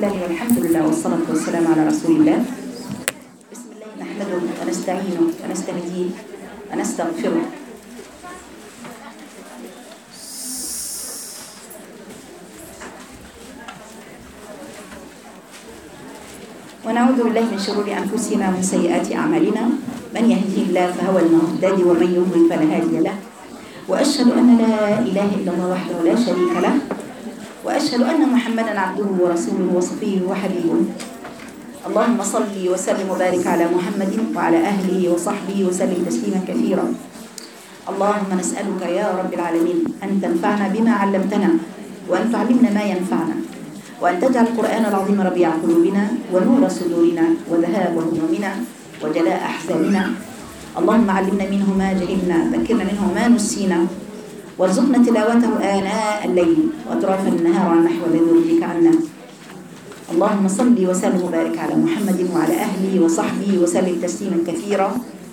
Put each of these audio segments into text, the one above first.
الله والحمد لله والصلاة والسلام على رسول الله بسم الله نحمده ونستعينه ونستهديه ونستغفره ونعوذ بالله من شرور أنفسنا ومن سيئات أعمالنا من يهده الله فهو المهتدي ومن يضلل فلا هادي له وأشهد أن لا إله إلا الله وحده لا شريك له وأشهد أن محمدا عبده ورسوله وصفيه وحبيبه اللهم صل وسلم وبارك على محمد وعلى أهله وصحبه وسلم تسليما كثيرا اللهم نسألك يا رب العالمين أن تنفعنا بما علمتنا وأن تعلمنا ما ينفعنا وأن تجعل القرآن العظيم ربيع قلوبنا ونور صدورنا وذهاب همومنا وجلاء أحزاننا اللهم علمنا منه ما جهلنا ذكرنا منه ما نسينا وارزقنا تلاوته آناء الليل وأطراف النهار عن نحو الذي يرضيك عنا اللهم صل وسلم وبارك على محمد وعلى أهله وصحبه وسلم تسليما كثيرا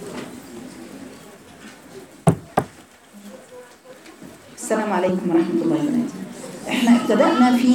السلام عليكم ورحمة الله وبركاته احنا ابتدأنا في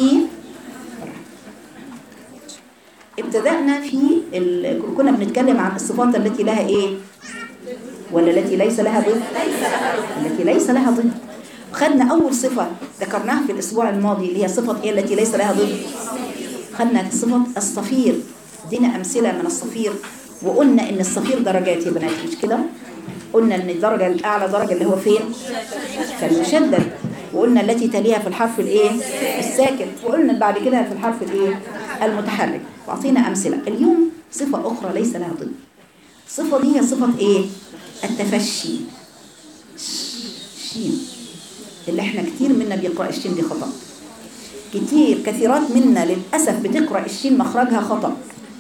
ابتدأنا في ال... كنا بنتكلم عن الصفات التي لها ايه ولا التي ليس لها ضد التي ليس لها ضد خدنا أول صفة ذكرناها في الأسبوع الماضي اللي هي صفة إيه التي ليس لها ضد خدنا صفة الصفير دينا أمثلة من الصفير وقلنا إن الصفير درجات يا بنات مش كده قلنا إن الدرجة الأعلى درجة اللي هو فين فالمشدد وقلنا التي تليها في الحرف الإيه الساكن وقلنا بعد كده في الحرف الإيه المتحرك وأعطينا أمثلة اليوم صفة أخرى ليس لها ضد الصفة دي هي صفة إيه التفشي شين اللي احنا كتير منا بيقرأ الشين دي خطأ كتير كثيرات منا للأسف بتقرأ الشين مخرجها خطأ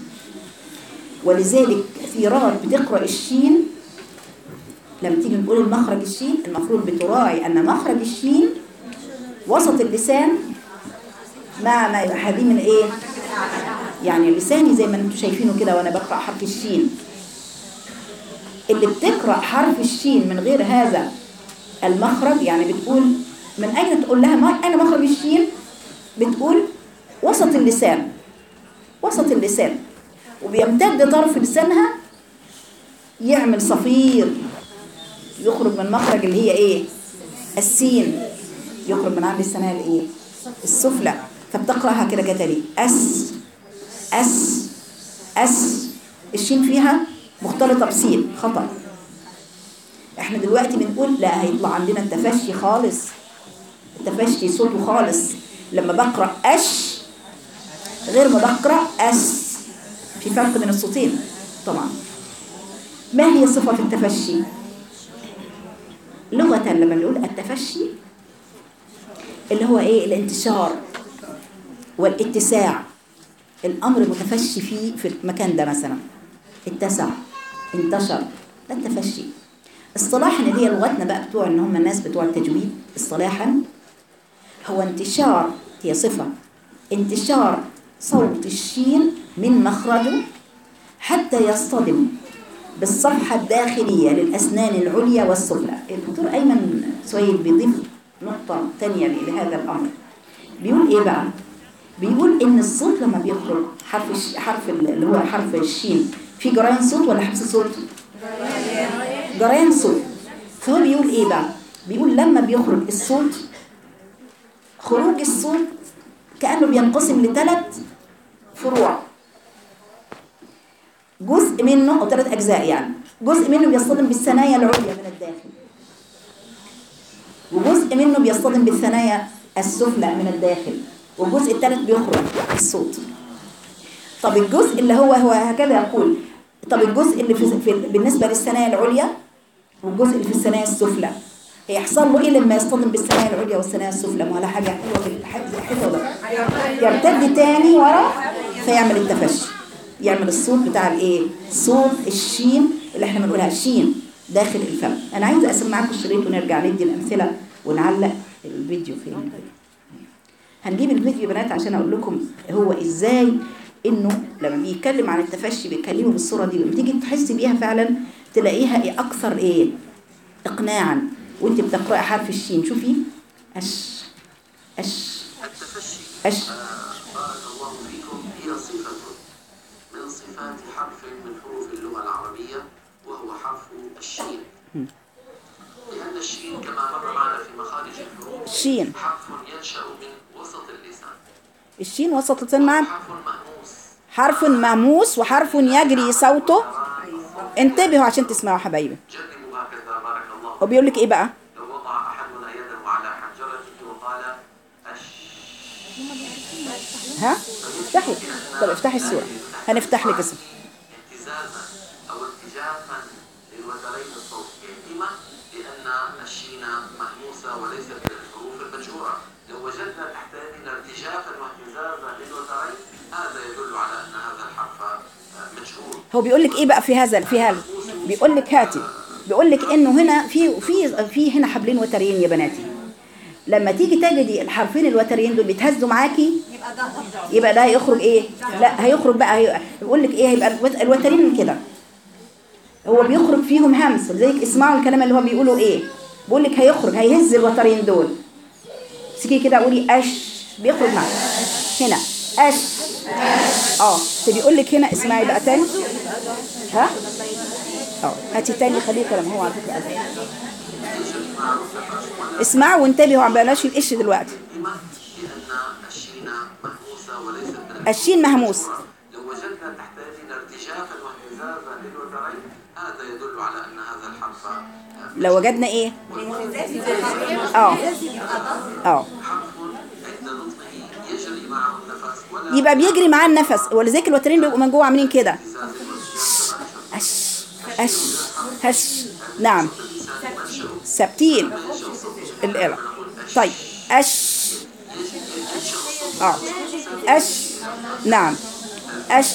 ولذلك كثيرات بتقرأ الشين لما تيجي نقول المخرج الشين المفروض بتراعي أن مخرج الشين وسط اللسان مع ما يحاذيه من ايه يعني لساني زي ما انتم شايفينه كده وانا بقرأ حرف الشين اللي بتقرأ حرف الشين من غير هذا المخرج يعني بتقول من أين تقول لها ما أين مخرج الشين بتقول وسط اللسان وسط اللسان وبيمتد طرف لسانها يعمل صفير يخرج من مخرج اللي هي ايه السين يخرج من عند السنة الايه السفلى فبتقرأها كده كتالي أس أس أس الشين فيها مختلطة بسين خطأ احنا دلوقتي بنقول لا هيطلع عندنا التفشي خالص التفشي صوته خالص لما بقرأ أش غير ما بقرأ أس في فرق بين الصوتين طبعا ما هي صفة التفشي لغة لما نقول التفشي اللي هو ايه الانتشار والاتساع الأمر متفشي فيه في المكان ده مثلا اتسع انتشر ده التفشي اصطلاحا اللي هي لغتنا بقى بتوع ان هم الناس بتوع التجويد اصطلاحا هو انتشار هي صفة انتشار صوت الشين من مخرجه حتى يصطدم بالصفحة الداخلية للأسنان العليا والسفلى الدكتور أيمن سويد بيضيف نقطة تانية لهذا الأمر بيقول إيه بقى بيقول إن الصوت لما بيخرج حرف الش... حرف اللي هو حرف الشين في جريان صوت ولا حبس صوت جريان صوت فهو بيقول ايه بقى بيقول لما بيخرج الصوت خروج الصوت كأنه بينقسم لثلاث فروع جزء منه او ثلاث اجزاء يعني جزء منه بيصطدم بالثنايا العليا من الداخل وجزء منه بيصطدم بالثنايا السفلى من الداخل والجزء الثالث بيخرج الصوت طب الجزء اللي هو هو هكذا يقول طب الجزء اللي في, في بالنسبة للثنايا العليا والجزء اللي في الثنايا السفلى هيحصل له ايه لما يصطدم بالثنايا العليا والثنايا السفلى ما ولا حاجه حلوه في الحته ده يرتد تاني ورا فيعمل التفشي يعمل الصوت بتاع الايه صوت الشين اللي احنا بنقولها شين داخل الفم انا عايزه اسمعكم الشريط ونرجع ندي الامثله ونعلق الفيديو فين هنجيب الفيديو يا بنات عشان اقول لكم هو ازاي انه لما بيتكلم عن التفشي بيتكلموا بالصوره دي لما تيجي تحسي بيها فعلا تلاقيها إيه اكثر ايه اقناعا وانت بتقراي حرف الشين شوفي اش اش اش إفات حرف من حروف اللغة العربية وهو حرف الشين لأن الشين كما مر معنا في مخارج الحروف شين حرف ينشأ من وسط اللسان الشين وسط اللسان معانا حرف مهموس حرف مهموس وحرف يجري صوته انتبهوا عشان تسمعوا حبايبي جربوا هكذا بارك الله هو بيقول لك ايه بقى لو وضع أحدنا يده على حنجرته وقال أش ها افتحي طب افتحي السورة هنفتح لك اسم اهتزازا أو ارتجافا للوترين الصوتيين لأن الشين مهموسة وليست من الحروف المجهورة لو وجدنا تحت يدنا ارتجافا واهتزازا للوترين هذا يدل على أن هذا الحرف آه، مجهور هو بيقول لك ايه بقى في هذا في هذا بيقول لك هاتي بيقول لك انه هنا في في في هنا حبلين وتريين يا بناتي لما تيجي تجدي الحرفين الوتريين دول بيتهزوا معاكي يبقى ده هيخرج ايه لا هيخرج بقى هي- بيقول لك ايه هيبقى الوت- الوترين كده هو بيخرج فيهم همس ولذلك اسمعوا الكلام اللي هو بيقوله ايه بيقول لك هيخرج هيهز الوترين دول سكي كده قولي اش بيخرج معاك هنا اش اه فبيقول لك هنا اسمعي بقى تاني ها اه هاتي تاني خليه كلام هو على فكره أزل. اسمعوا وانتبهوا بلاش القش دلوقتي لما؟ لأن الشين مهموسة وليست من الشين مهموس لو وجدنا تحت يدنا ارتجافا واهتزازا للوترين هذا يدل على أن هذا الحرف آه، لو وجدنا ايه اه اه حرف عند نطقه يجري معه النفس ولا يبقى بيجري معاه النفس ولذلك الوترين بيبقوا من جوه عاملين كده اهتزاز والشين اش اش هش نعم ثابتين القلق طيب اش اه اش نعم اش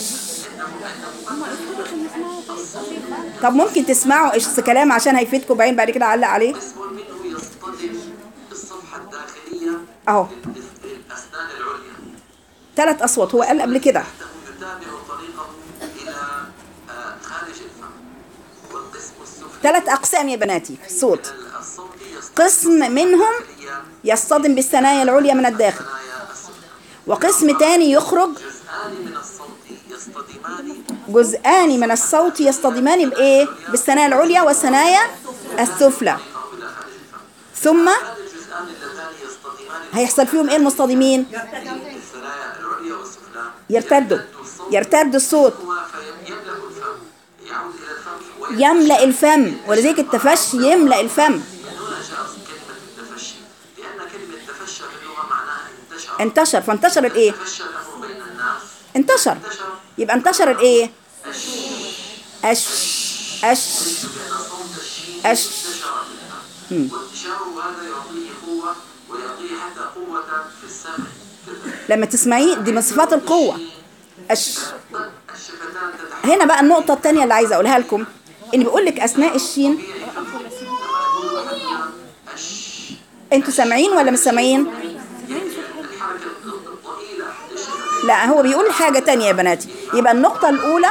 طب ممكن تسمعوا ايش كلام عشان هيفيدكم بعدين بعد كده اعلق عليه اسم منه يصطدم بالصفحة الداخلية اهو للأسنان العليا ثلاث اصوات هو قال قبل كده حتى يتابع طريقه إلى آه، خارج الفم والقسم السفلي ثلاث اقسام يا بناتي في الصوت الصوت يصطدم قسم منهم بالداخلية يصطدم بالثنايا العليا من الداخل ثنايا السفلى وقسم تاني يخرج جزءان من الصوت يصطدمان جزءان من الصوت يصطدمان بايه بالثنايا العليا والثنايا السفلى أو إلى خارج الفم ثم هذا الجزءان اللذان يصطدمان هيحصل فيهم ايه المصطدمين الثنايا العليا والسفلى يرتدوا الصوت يرتد الصوت فيملأ الفم يعود إلى الفم وينتشر يملأ الفم ولذلك التفشي يملأ الفم من هنا جاءت كلمة التفشي لأن كلمة تفشى في اللغة معناها انتشر انتشر فانتشر الايه تفشى الأمر بين الناس انتشر انتشر يبقى انتشر الايه أش اش اش لأن صوت الشين أش. انتشر منها وانتشاره هذا يعطيه قوة ويعطيه حتى قوة في السمع لما تسمعيه دي من صفات القوة اش الشفتان تتحرك هنا بقى النقطة التانية اللي عايزة اقولها لكم ان بيقول لك اثناء الشين لما يقول أحدنا أش انتوا سامعين ولا مش سامعين الحركة الضئيلة للشفتين لا هو بيقول حاجة تانية يا بناتي يبقى النقطة الأولى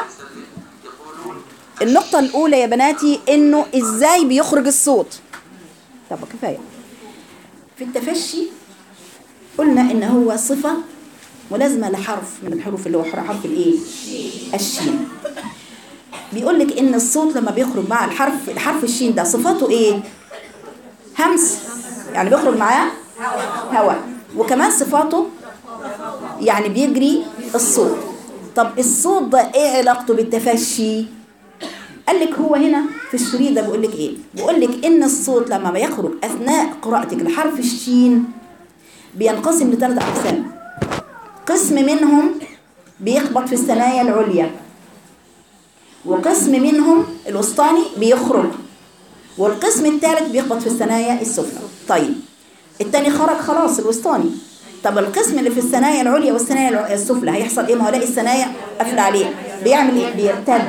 يقولون النقطة الأولى يا بناتي إنه إزاي بيخرج الصوت طب كفاية في التفشي قلنا إن هو صفة ملازمة لحرف من الحروف اللي هو حرف الإيه؟ الشين بيقول لك إن الصوت لما بيخرج مع الحرف الحرف الشين ده صفاته إيه؟ همس يعني بيخرج معاه هواء وكمان صفاته يعني بيجري الصوت طب الصوت ده ايه علاقته بالتفشي قال لك هو هنا في الشريط ده بيقول لك ايه بيقول لك ان الصوت لما بيخرج اثناء قراءتك لحرف الشين بينقسم لثلاث اقسام قسم منهم بيخبط في الثنايا العليا وقسم منهم الوسطاني بيخرج والقسم الثالث بيخبط في الثنايا السفلى طيب التاني خرج خلاص الوسطاني طب القسم اللي في الثنايا العليا والثنايا الع- السفلى هيحصل ايه ما هو الاقي الثنايا قافله عليه بيعمل ايه بيرتد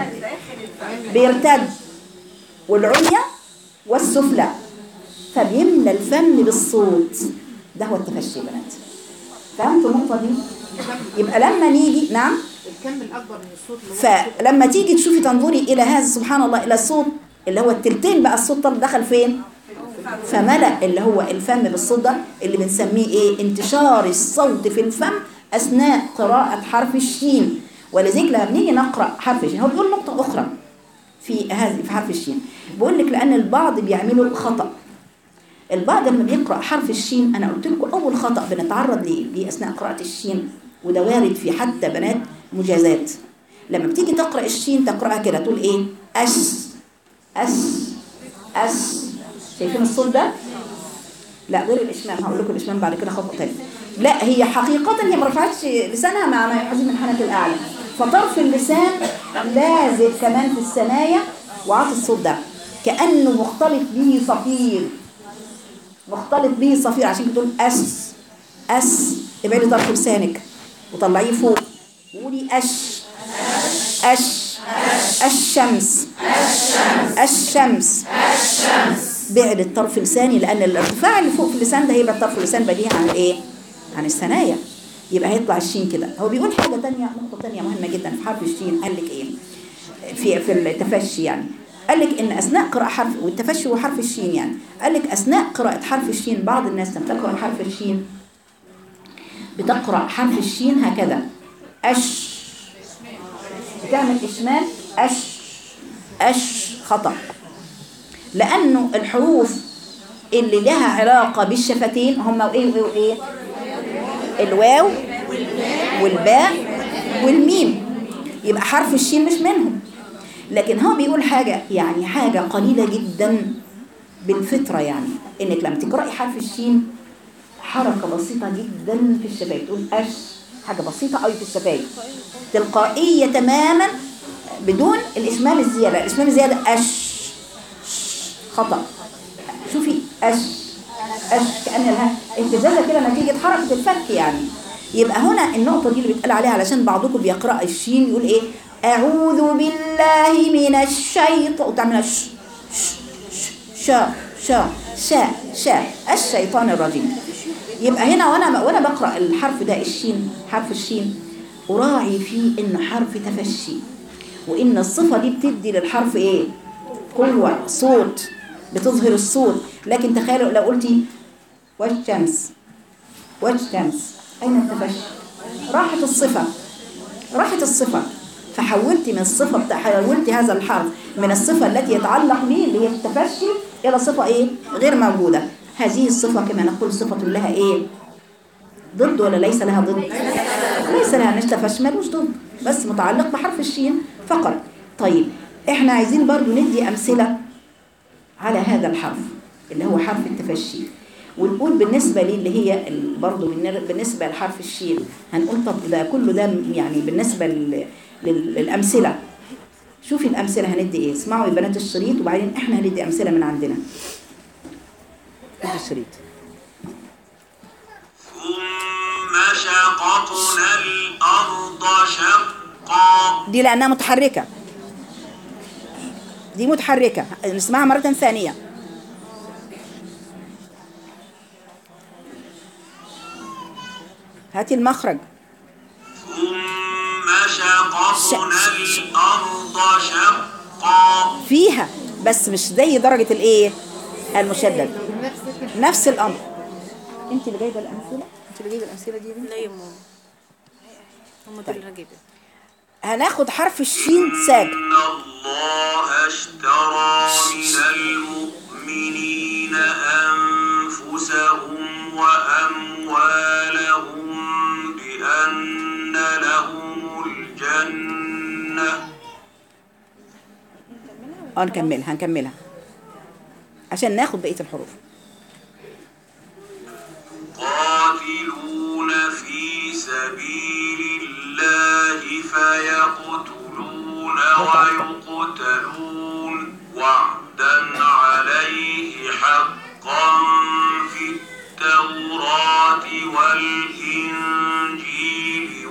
بيرتد والعليا والسفلى فبيملى الفم بالصوت ده هو التفشي يا بنات فهمتوا النقطه دي يبقى لما نيجي نعم الكم الاكبر من الصوت اللي هو فلما تيجي تشوفي تنظري الى هذا سبحان الله الى الصوت اللي هو التلتين بقى الصوت طب دخل فين فملأ اللي هو الفم بالصوت ده اللي بنسميه ايه انتشار الصوت في الفم اثناء قراءة حرف الشين ولذلك لما بنيجي نقرأ حرف الشين هو بيقول نقطة أخرى في هذه في حرف الشين بقول لك لأن البعض بيعملوا خطأ البعض لما بيقرأ حرف الشين أنا قلت لكم أول خطأ بنتعرض ليه ليه أثناء قراءة الشين وده وارد في حتى بنات مجازات لما بتيجي تقرأ الشين تقرأها كده تقول إيه أس أس أس شايفين الصوت ده؟ لا غير الإشمام هقول لكم الإشمام بعد كده خطأ تاني لا هي حقيقة هي ما رفعتش لسانها مع ما يحوز من حنك الأعلى فطرف اللسان لازم كمان في الثنايا وعطي الصوت ده كأنه مختلط به صفير مختلط به صفير عشان كده تقول أس أس ابعدي طرف لسانك وطلعيه فوق وقولي أش أش الشمس الشمس بعد الطرف اللساني لأن الارتفاع اللي فوق في اللسان ده هيبقى طرف اللسان بديهي عن إيه؟ عن الثنايا يبقى هيطلع الشين كده هو بيقول حاجة تانية نقطة تانية مهمة جدا في حرف الشين قال لك إيه؟ في في التفشي يعني قال لك ان اثناء قراءه حرف والتفشي هو حرف الشين يعني قال لك اثناء قراءه حرف الشين بعض الناس لما تقرا حرف الشين بتقرا حرف الشين هكذا اش بتعمل اشمال اش اش خطا لانه الحروف اللي لها علاقه بالشفتين هم ايه وايه وايه الواو والباء والميم يبقى حرف الشين مش منهم لكن هو بيقول حاجة يعني حاجة قليلة جدا بالفطرة يعني انك لما تقرأي حرف الشين حركة بسيطة جدا في الشفايف تقول أش حاجة بسيطة قوي في الشفايف تلقائية تماما بدون الإشمام الزيادة الإشمام الزيادة أش خطأ شوفي أش أش كأن لها اهتزازة كده نتيجة حركة الفك يعني يبقى هنا النقطة دي اللي بيتقال عليها علشان بعضكم بيقرأ الشين يقول ايه أعوذ بالله من الشيطان وتعمل ش ش ش شا شا شا شا الشيطان الرجيم يبقى هنا وانا وانا بقرا الحرف ده الشين حرف الشين اراعي فيه ان حرف تفشي وان الصفه دي بتدي للحرف ايه قوه صوت بتظهر الصوت لكن تخيلوا لو قلتي والشمس والشمس اين التفشي راحت الصفه راحت الصفه فحولت من الصفة بتاع حولت هذا الحرف من الصفة التي يتعلق به اللي هي التفشي إلى صفة إيه غير موجودة هذه الصفة كما نقول صفة لها إيه ضد ولا ليس لها ضد ليس لها مش تفشي ملوش ضد بس متعلق بحرف الشين فقط طيب احنا عايزين برضو ندي أمثلة على هذا الحرف اللي هو حرف التفشي ونقول بالنسبة لي اللي هي ال- برضو بالن- بالنسبة لحرف الشين هنقول طب ده كله ده يعني بالنسبة لل- لل- للأمثلة شوفي الأمثلة هندي إيه اسمعوا يا بنات الشريط وبعدين إحنا هندي أمثلة من عندنا ادي الشريط ثم شققنا الأرض شقا دي لأنها متحركة دي متحركة نسمعها مرة ثانية هاتي المخرج ثم شققنا الأرض شقا فيها بس مش زي درجة الايه المشدد نفس الامر انت اللي جايبه الامثله انت اللي جايبه الامثله دي يا بنتي؟ لا يا ماما هم دول اللي هجيبها هناخد حرف الشين ساكن إن الله اشترى من المؤمنين أنفسهم وأموالهم بأن لهم الجنة اه نكملها هنكملها عشان ناخد بقيه الحروف قاتلون في سبيل الله فيقتلون ويقتلون وعدا عليه حقا في التوراة والإنجيل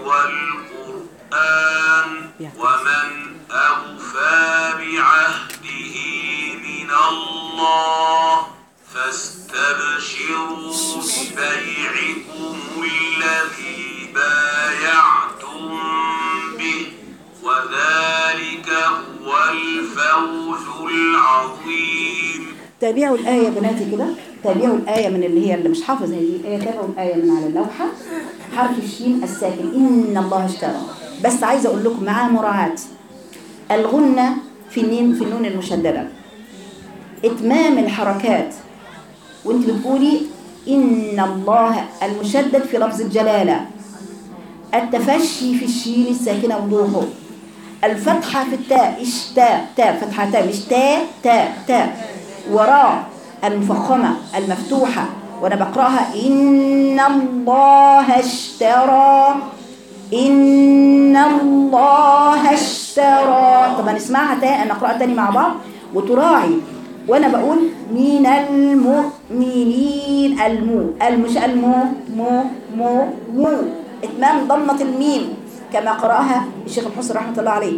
والقرآن ومن أوفى بعهده من الله فاستبشروا ببيعكم الذي بايعتم به وذلك هو الفوز العظيم تابعوا الآية يا بناتي كده تابعوا الآية من اللي هي اللي مش حافظ هذه الآية تابعوا الآية من على اللوحة حرف الشين الساكن إن الله اشترى بس عايزه اقول لكم مع مراعاه الغنه في النين في النون المشدده اتمام الحركات وانت بتقولي ان الله المشدد في لفظ الجلاله التفشي في الشين الساكنه وضوحه الفتحه في التاء اشتاء تاء فتحه تاء مش تاء تاء تاء وراء المفخمه المفتوحه وانا بقراها ان الله اشترى إن الله اشترى طب هنسمعها تاني نقرأها تاني مع بعض وتراعي وأنا بقول من المؤمنين المو المش المو مو مو مو إتمام ضمة الميم كما قرأها الشيخ الحسن رحمة الله عليه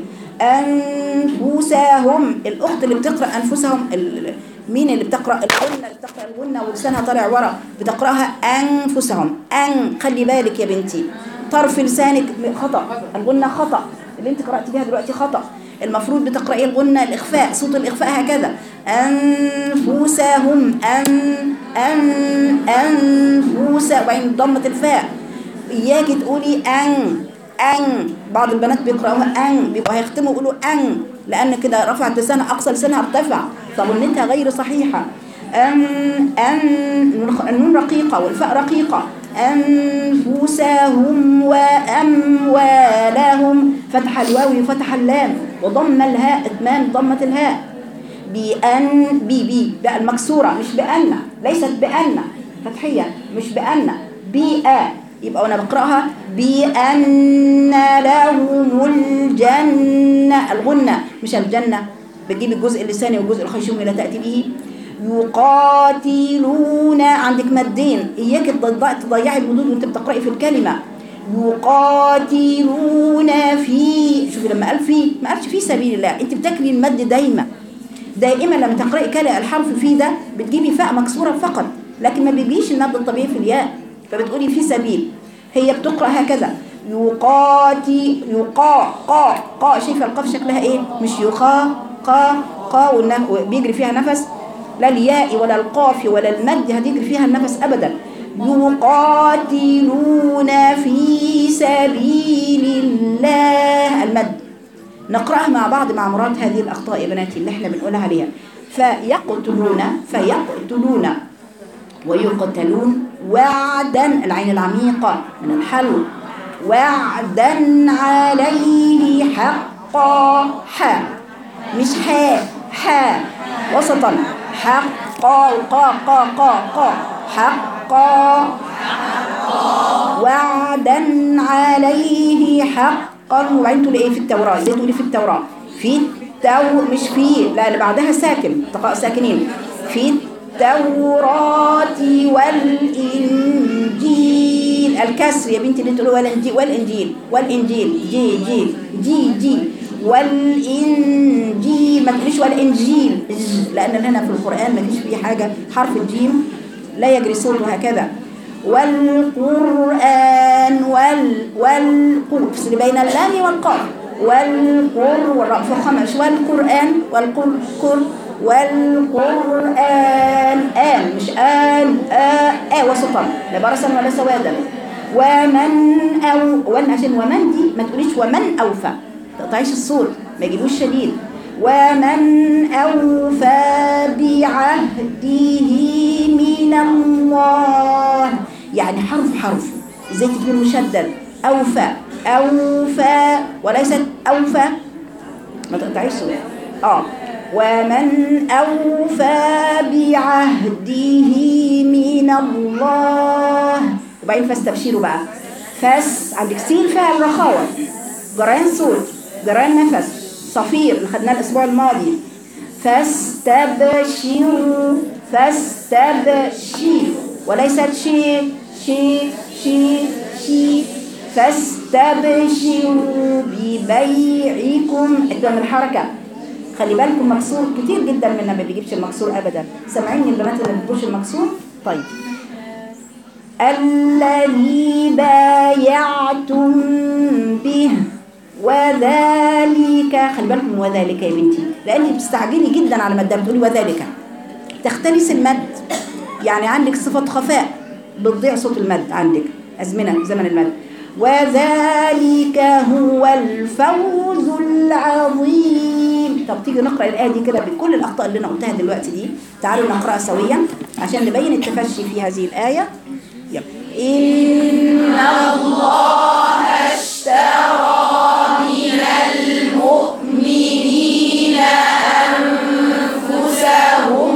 أنفسهم الأخت اللي بتقرأ أنفسهم ال- مين اللي بتقرأ الغنة اللي بتقرأ الغنة ولسانها طالع ورا بتقرأها أنفسهم أن خلي بالك يا بنتي طرف لسانك خطأ الغنة خطأ اللي انت قرأت بيها دلوقتي خطأ المفروض بتقرأي الغنة الإخفاء صوت الإخفاء هكذا أنفسهم أن أن أنفس وبعدين ضمة الفاء إياكي تقولي أن أن بعض البنات بيقرأوها أن بيبقوا هيختموا يقولوا أن لأن كده رفعت لسانها أقصى لسانها ارتفع فغنتها غير صحيحة أن أن النون رقيقة والفاء رقيقة أنفسهم وأموالهم فتح الواو وفتح اللام وضم الهاء إتمام ضمة الهاء بأن بي بي بقى المكسورة مش بأن ليست بأن فتحية مش بأن بأ يبقى وانا بقراها بأن لهم الجنة الغنة مش الجنة بتجيب الجزء اللساني والجزء الخيشومي لا تأتي به يقاتلون عندك مدين إياك تضيع- تضيعي المدود وانت بتقرأي في الكلمة يقاتلون في شوفي لما قال في ما قالش في سبيل الله انت بتاكلي المد دايما دائما لما تقرأي كلا الحرف في ده بتجيبي فاء مكسورة فقط لكن ما بيجيش المد الطبيعي في الياء فبتقولي في سبيل هي بتقرأ هكذا يقاتي يقا قا قا شايفة القاف شكلها ايه مش يقا قا قا والن- بيجري فيها نفس لا الياء ولا القاف ولا المد هتجري فيها النفس ابدا يقاتلون في سبيل الله المد نقرأها مع بعض مع مراد هذه الأخطاء يا بناتي اللي احنا بنقولها عليها فيقتلون فيقتلون ويقتلون وعدا العين العميقة من الحلو وعدا عليه حقا حا مش حاء حاء وسطا حقا قا قا قا قا حقا وعدا عليه حقا وبعدين تقولي ايه في التوراة زي تقولي في التوراة في التو مش في لا اللي بعدها ساكن تقاء ساكنين في التوراة والإنجيل الكسر يا بنتي اللي تقولي والإنجيل والإنجيل والإنجيل جي جي جي جي والإنجيل ما تقوليش والإنجيل لأن هنا في القرآن ما فيش فيه حاجة حرف الجيم لا يجري صوته هكذا والقرآن وال والقر افصل بين اللام والقاف والقر والراء فخمة مش والقرآن والقر قر والقرآن آن مش آن آ آ وسطا لا برسا ولا سوادا ومن أو ومن عشان ومن دي ما تقوليش ومن أوفى ما تقطعيش الصوت ما يجيبوش شديد ومن أوفى بعهده من الله يعني حرف حرف ازاي تكون مشدد أوفى أوفى وليست أوفى ما تقطعيش صوت اه ومن أوفى بعهده من الله وبعدين فاستبشروا بقى فاس عندك سين فيها الرخاوة جريان صوت جريان نفس صفير اللي خدناه الأسبوع الماضي فاستبشروا فاستبشي وليست شي شي شي شي فاستبشروا ببيعكم اتمام الحركة خلي بالكم مكسور كتير جدا منا ما بيجيبش المكسور ابدا سامعين البنات اللي ما بيجيبوش المكسور طيب الذي بايعتم به وذلك خلي بالكم من وذلك يا بنتي لانك بتستعجلي جدا على مد بتقولي وذلك تختلس المد يعني عندك صفة خفاء بتضيع صوت المد عندك أزمنة زمن المد وذلك هو الفوز العظيم طب تيجي نقرأ الآية دي كده بكل الأخطاء اللي أنا قلتها دلوقتي دي تعالوا نقرأها سويا عشان نبين التفشي في هذه الآية يلا إن الله اشترى من المؤمنين أنفسهم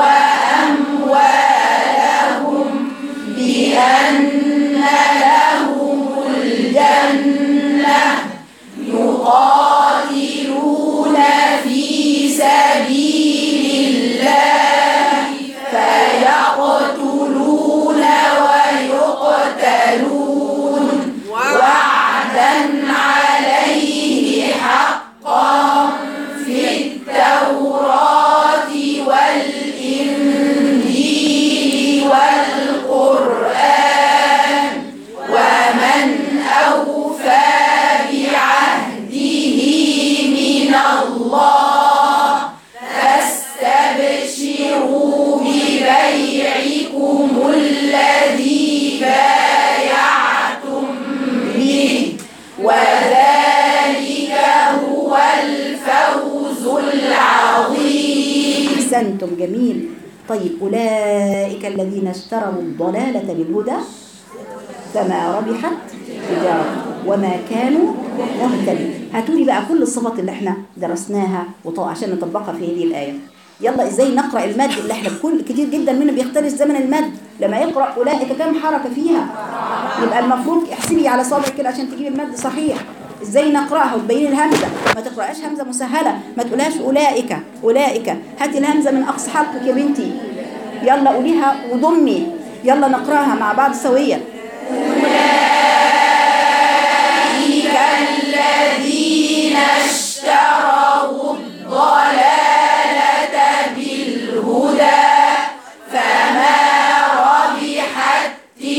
وأموالهم بأن لهم الجنة يقاتلون في سبيل الله فيقتلون ويقتلون وعدا عليه حقا في التوراة والإنجيل والقرآن ومن أوفى بعهده من الله فاستبشروا ببيعكم الذي بايعتم به وذلك هو الفوز العظيم أحسنتم جميل طيب أولئك الذين اشتروا الضلالة بالهدى فما ربحت تجارتهم وما كانوا مهتدين هاتوا لي بقى كل الصفات اللي احنا درسناها وط- عشان نطبقها في هذه الآية يلا ازاي نقرأ المد اللي احنا كل كتير جدا منه بيختلف زمن المد لما يقرأ أولئك كم حركة فيها يبقى المفروض احسبي على صابعك كده عشان تجيبي المد صحيح ازاي نقراها وتبين الهمزه ما تقراش همزه مسهله ما تقولهاش اولئك اولئك هاتي الهمزه من اقصى حلقك يا بنتي يلا قوليها وضمي يلا نقراها مع بعض سويا أولئك الذين اشتروا الضلالة بالهدى فما ربحت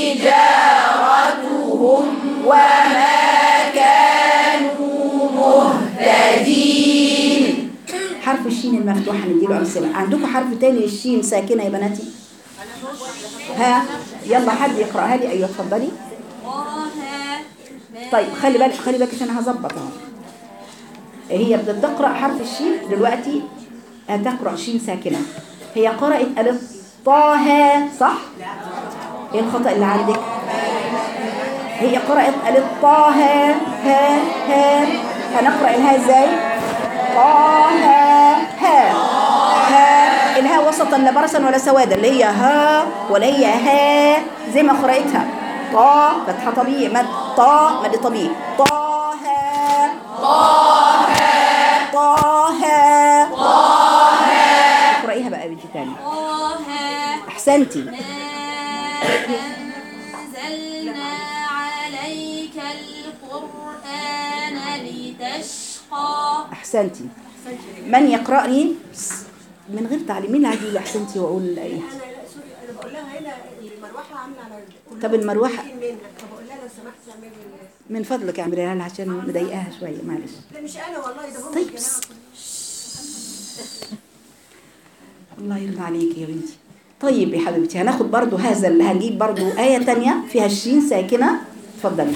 تجارتهم وما كانوا مهتدين حرف الشين المفتوح هنديله أمثلة عندكم حرف تاني للشين ساكنة يا بناتي ها يلا حد يقرأها لي أيوة اتفضلي طيب خلي بالك خلي بالك عشان هظبط اهو هي بتقرا حرف الشين دلوقتي هتقرا شين ساكنه هي قرات الف طه صح ايه الخطا اللي عندك هي قرات الف طه ها ها هنقرا الها ازاي طه ها ها الها وسطا لا برصا ولا سوادا اللي هي ها ولا هي ها زي ما قرأتها طا فتحة طبيعي مد طا مد طبيعي طه طه طه اقرأيها بقى بنتي تاني طه احسنتي ما أنزلنا عليك القرآن لتشقى احسنتي من يقرأني من غير تعليم مين اللي هيجي احسنتي واقول ايه انا لا سوري انا بقول لها هنا المروحه عامله على كلهم طب المروحة واخدين منها فبقول لها لو سمحت اعملي ال- من فضلك اعمليها لها عشان مضايقاها شويه معلش لا مش انا والله ده هم طيب. الجماعه كلهم. الله يرضى عليك يا بنتي طيب يا حبيبتي هناخد برضو هذا اللي هنجيب برضو آية تانية فيها الشين ساكنة اتفضلي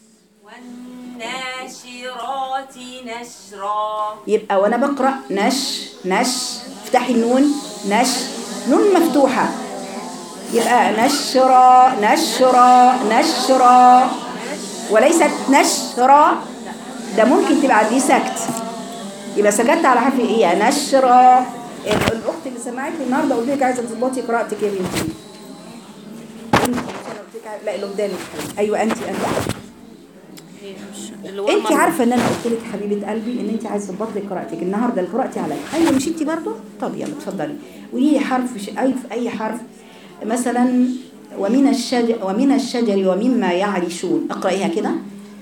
والناشرات نشرا يبقى وانا بقرأ نش نش افتحي النون نش نون مفتوحة يبقى نشرا نشرا نشرا وليست نشرا ده ممكن تبقى دي سكت يبقى سكت على حرف ايه نشرا ال- الاخت اللي سمعتني النهارده قلت لك عايزه تظبطي قراءتك يا بنتي انت مش أنا قلت لك عايزة- لا اللي قدامك ايوه انت انت اللي هو انت المرة. عارفه ان انا قلت لك حبيبه قلبي ان انت عايزه تظبطي قراءتك النهارده اللي قراتي عليا ايوه مش انت برضه طب يلا اتفضلي قولي لي حرف ش... اي في اي حرف مثلا ومن الشجر ومن الشجر ومما يعرشون اقرايها كده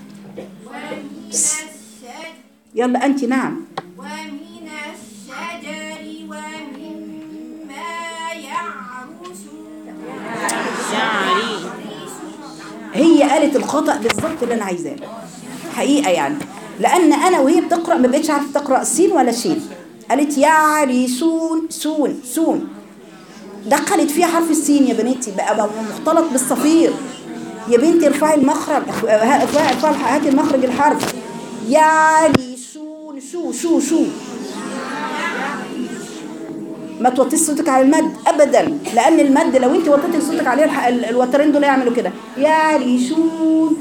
يلا انت نعم ومن الشجر ومما يعرشون شعري هي قالت الخطأ بالظبط اللي انا عايزاه حقيقة يعني لان انا وهي بتقرأ ما بقتش عارفة تقرأ سين ولا شين قالت يعرشون سون سون دخلت فيها حرف السين يا بنتي بقى بقى مختلط بالصفير يا بنتي ارفعي المخرج ارفعي ارفعي هاتي المخرج الحرف يعرشون شو شو شو ما توطيش صوتك على المد ابدا لان المد لو انت وطيتي صوتك عليه الح- ال- الوترين دول يعملوا كده يعرشون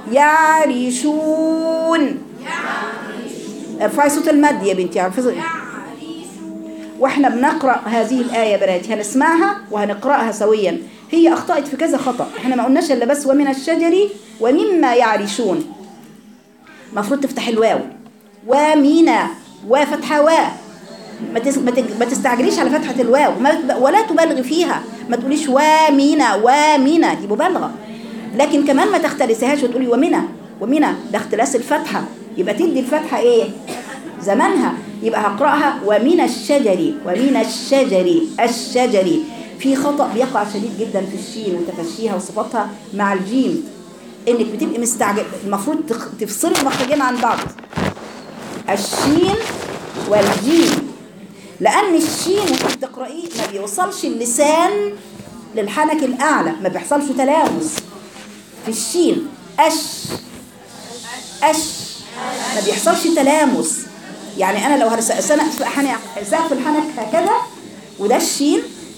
يعرشون ارفعي صوت المد يا بنتي عارفه واحنا بنقرا هذه الايه يا بناتي هنسمعها وهنقراها سويا هي اخطات في كذا خطا احنا ما قلناش الا بس ومن الشجر ومما يعرشون المفروض تفتح الواو ومينا وفتحة وا ما تس- ما تج- ما تستعجليش على فتحة الواو ما- ولا تبالغي فيها ما تقوليش ومينا ومينا دي مبالغة لكن كمان ما تختلسيهاش وتقولي ومنا ومنا ده اختلاس الفتحة يبقى تدي الفتحة ايه زمانها يبقى هقرأها ومن الشجر ومن الشجر الشجر في خطأ بيقع شديد جدا في الشين وتفشيها وصفاتها مع الجيم انك بتبقي مستعجل المفروض تخ- تفصلي المخرجين عن بعض الشين والجيم لان الشين وانت بتقرايه ما بيوصلش اللسان للحنك الاعلى ما بيحصلش تلامس في الشين اش اش ما بيحصلش تلامس يعني انا لو هرس سنة حنك سقف الحنك هكذا وده الشين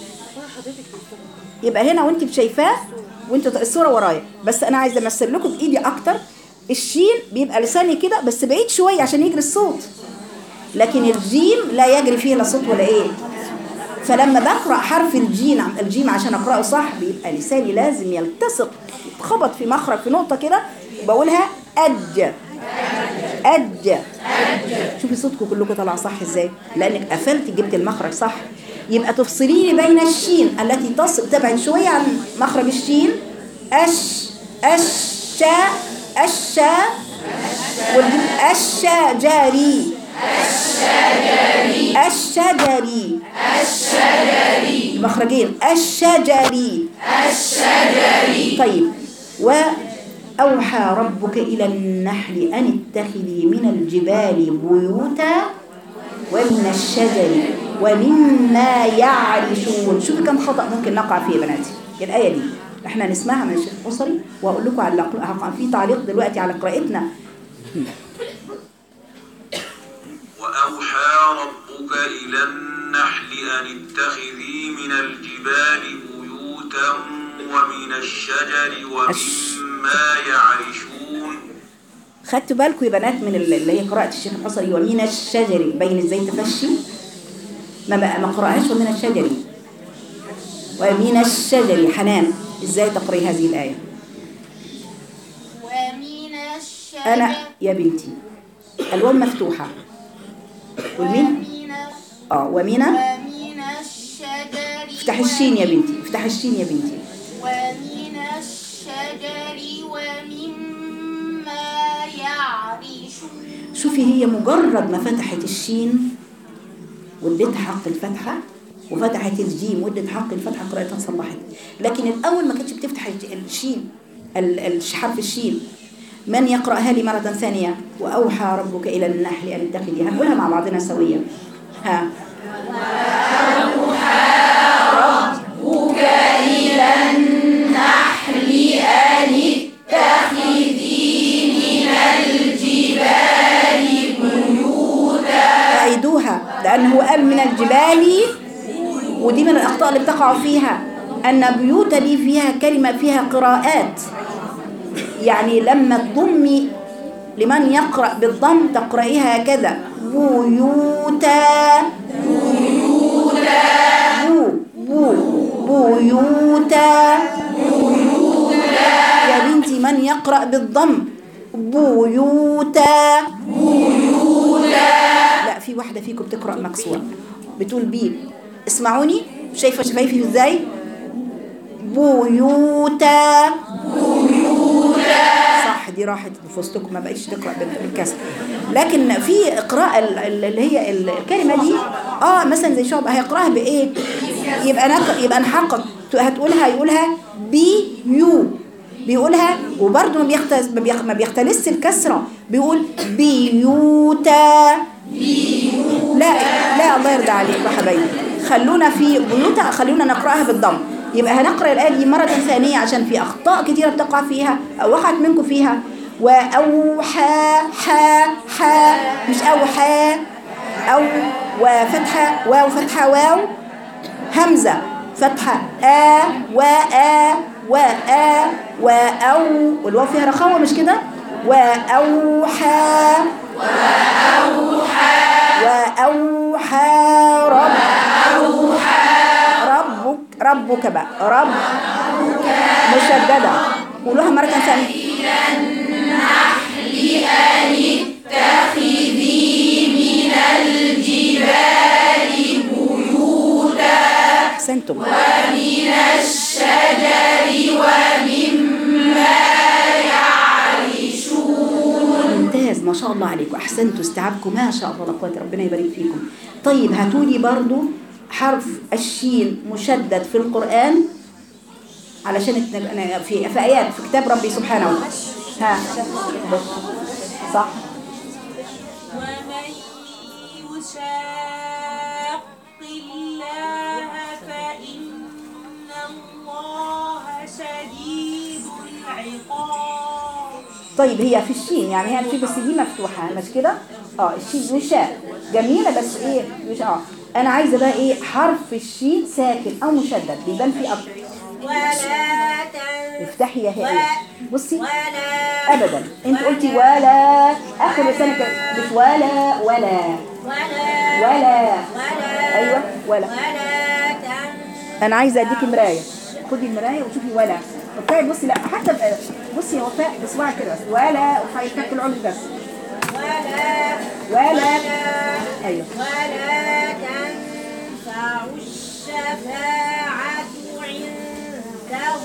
يبقى هنا وانت شايفاه وانت الصوره ورايا بس انا عايزه امثل لكم بايدي اكتر الشين بيبقى لساني كده بس بعيد شويه عشان يجري الصوت لكن الجيم لا يجري فيه لا صوت ولا ايه فلما بقرا حرف الجيم الجيم عشان اقراه صح بيبقى لساني لازم يلتصق يتخبط في مخرج في نقطه كده بقولها اج اج شوفي صوتكم كلكم طالع صح ازاي لانك قفلتي جبت المخرج صح يبقى تفصلي لي بين الشين التي تصل تبعد شويه عن مخرج الشين اش اش شا الشا والجيم الشجري الشجري الشجري مخرجين الشجري الشجري طيب وأوحى ربك إلى النحل أن اتخذي من الجبال بيوتا ومن الشجر ومما يعرشون شوفي كم خطأ ممكن نقع فيه يا بناتي الآية دي احنا نسمعها من الشيخ الحصري وأقول لكم على هقع في تعليق دلوقتي على قراءتنا وأوحى ربك إلى النحل أن اتخذي من الجبال بيوتا ومن الشجر ومما يعرشون خدتوا بالكم يا بنات من ال- اللي هي قراءة الشيخ الحصري ومن الشجر بين ازاي تفشي ما بقى ما قرأهاش ومن الشجر ومن الشجر حنان ازاي تقري هذه الآية ومن الشجر أنا يا بنتي الواو مفتوحة والمين ومن اه ومن ومن الشجر افتح الشين يا بنتي افتح الشين يا بنتي ومن الشجر ومما يعرشون شوفي هي مجرد ما فتحت الشين واديتها حق الفتحة وفتحت الجيم وادت حق الفتحة قراءتها صلحت لكن الأول ما كانتش بتفتح الج- الشين ال- ال- حرف الشين من يقرأها لي مرة ثانية وأوحى ربك إلى النحل أن اتخذي هنقولها مع بعضنا سويا ها أعيدوها لأنه قال من الجبال ودي من الأخطاء اللي بتقع فيها أن بيوت دي فيها كلمة فيها قراءات يعني لما تضمي لمن يقرأ بالضم تقرأيها هكذا بيوتا بيوتا بو بو بيوتا يا بنتي من يقرأ بالضم بيوتا لا في واحدة فيكم بتقرأ مكسورة بتقول بي اسمعوني شايفة شفايفي ازاي بيوتا صح دي راحت في وسطكم ما بقتش تقرأ بال- بالكسر لكن في قراءة ال- ال- اللي هي ال- الكلمة دي اه مثلا زي شعب هيقراها بايه يبقى نق... يبقى نحقق هتقولها يقولها بي يو بيقولها وبرضه ما بيختلس ما, بيخ... ما بيختلس الكسرة بيقول بيوتا لا لا الله يرضى عليك يا حبايبي خلونا في بيوتا خلونا نقراها بالضم يبقى هنقرأ الآية دي مرة ثانية عشان في أخطاء كتيرة بتقع فيها أو وقعت منكم فيها وأوحى حا حا مش أوحى أو وفتحة واو فتحة واو همزة فتحة آ وآ وآ وأو والواو فيها رخاوة مش كده وأوحى وأوحى رب ربك ربك بقى رب مشددة قولوها مرة ثانية أحسنتم ومن الشجر ومما يعرشون ممتاز ما شاء الله عليكم أحسنتوا استيعابكم ما شاء الله لا قوة ربنا يبارك فيكم طيب هاتولي برضو حرف الشين مشدد في القرآن علشان الت- أنا في في آيات في كتاب ربي سبحانه وتعالى ها بص. صح ومن يشاق الله فإن الله شديد العقاب طيب هي في الشين يعني هي في بس دي مفتوحة مش كده اه الشين مشاء جميلة بس ايه مش اه انا عايزة بقى ايه حرف الشين ساكن او مشدد بيبان فيه اكتر ولا تن افتحي يا هي بصي ولا ابدا انت قلتي ولا اخر لسانك مش ولا ولا ولا ولا ولا ايوه ولا ولا تن انا عايزه اديكي مرايه خدي المرايه وشوفي ولا وفاء بصي لا حتى بقى بصي يا وفاء بصباعك كده بس ولا وهيفك العلو بس ولا ولا ايوه ولا تنفع الشفاعة عنده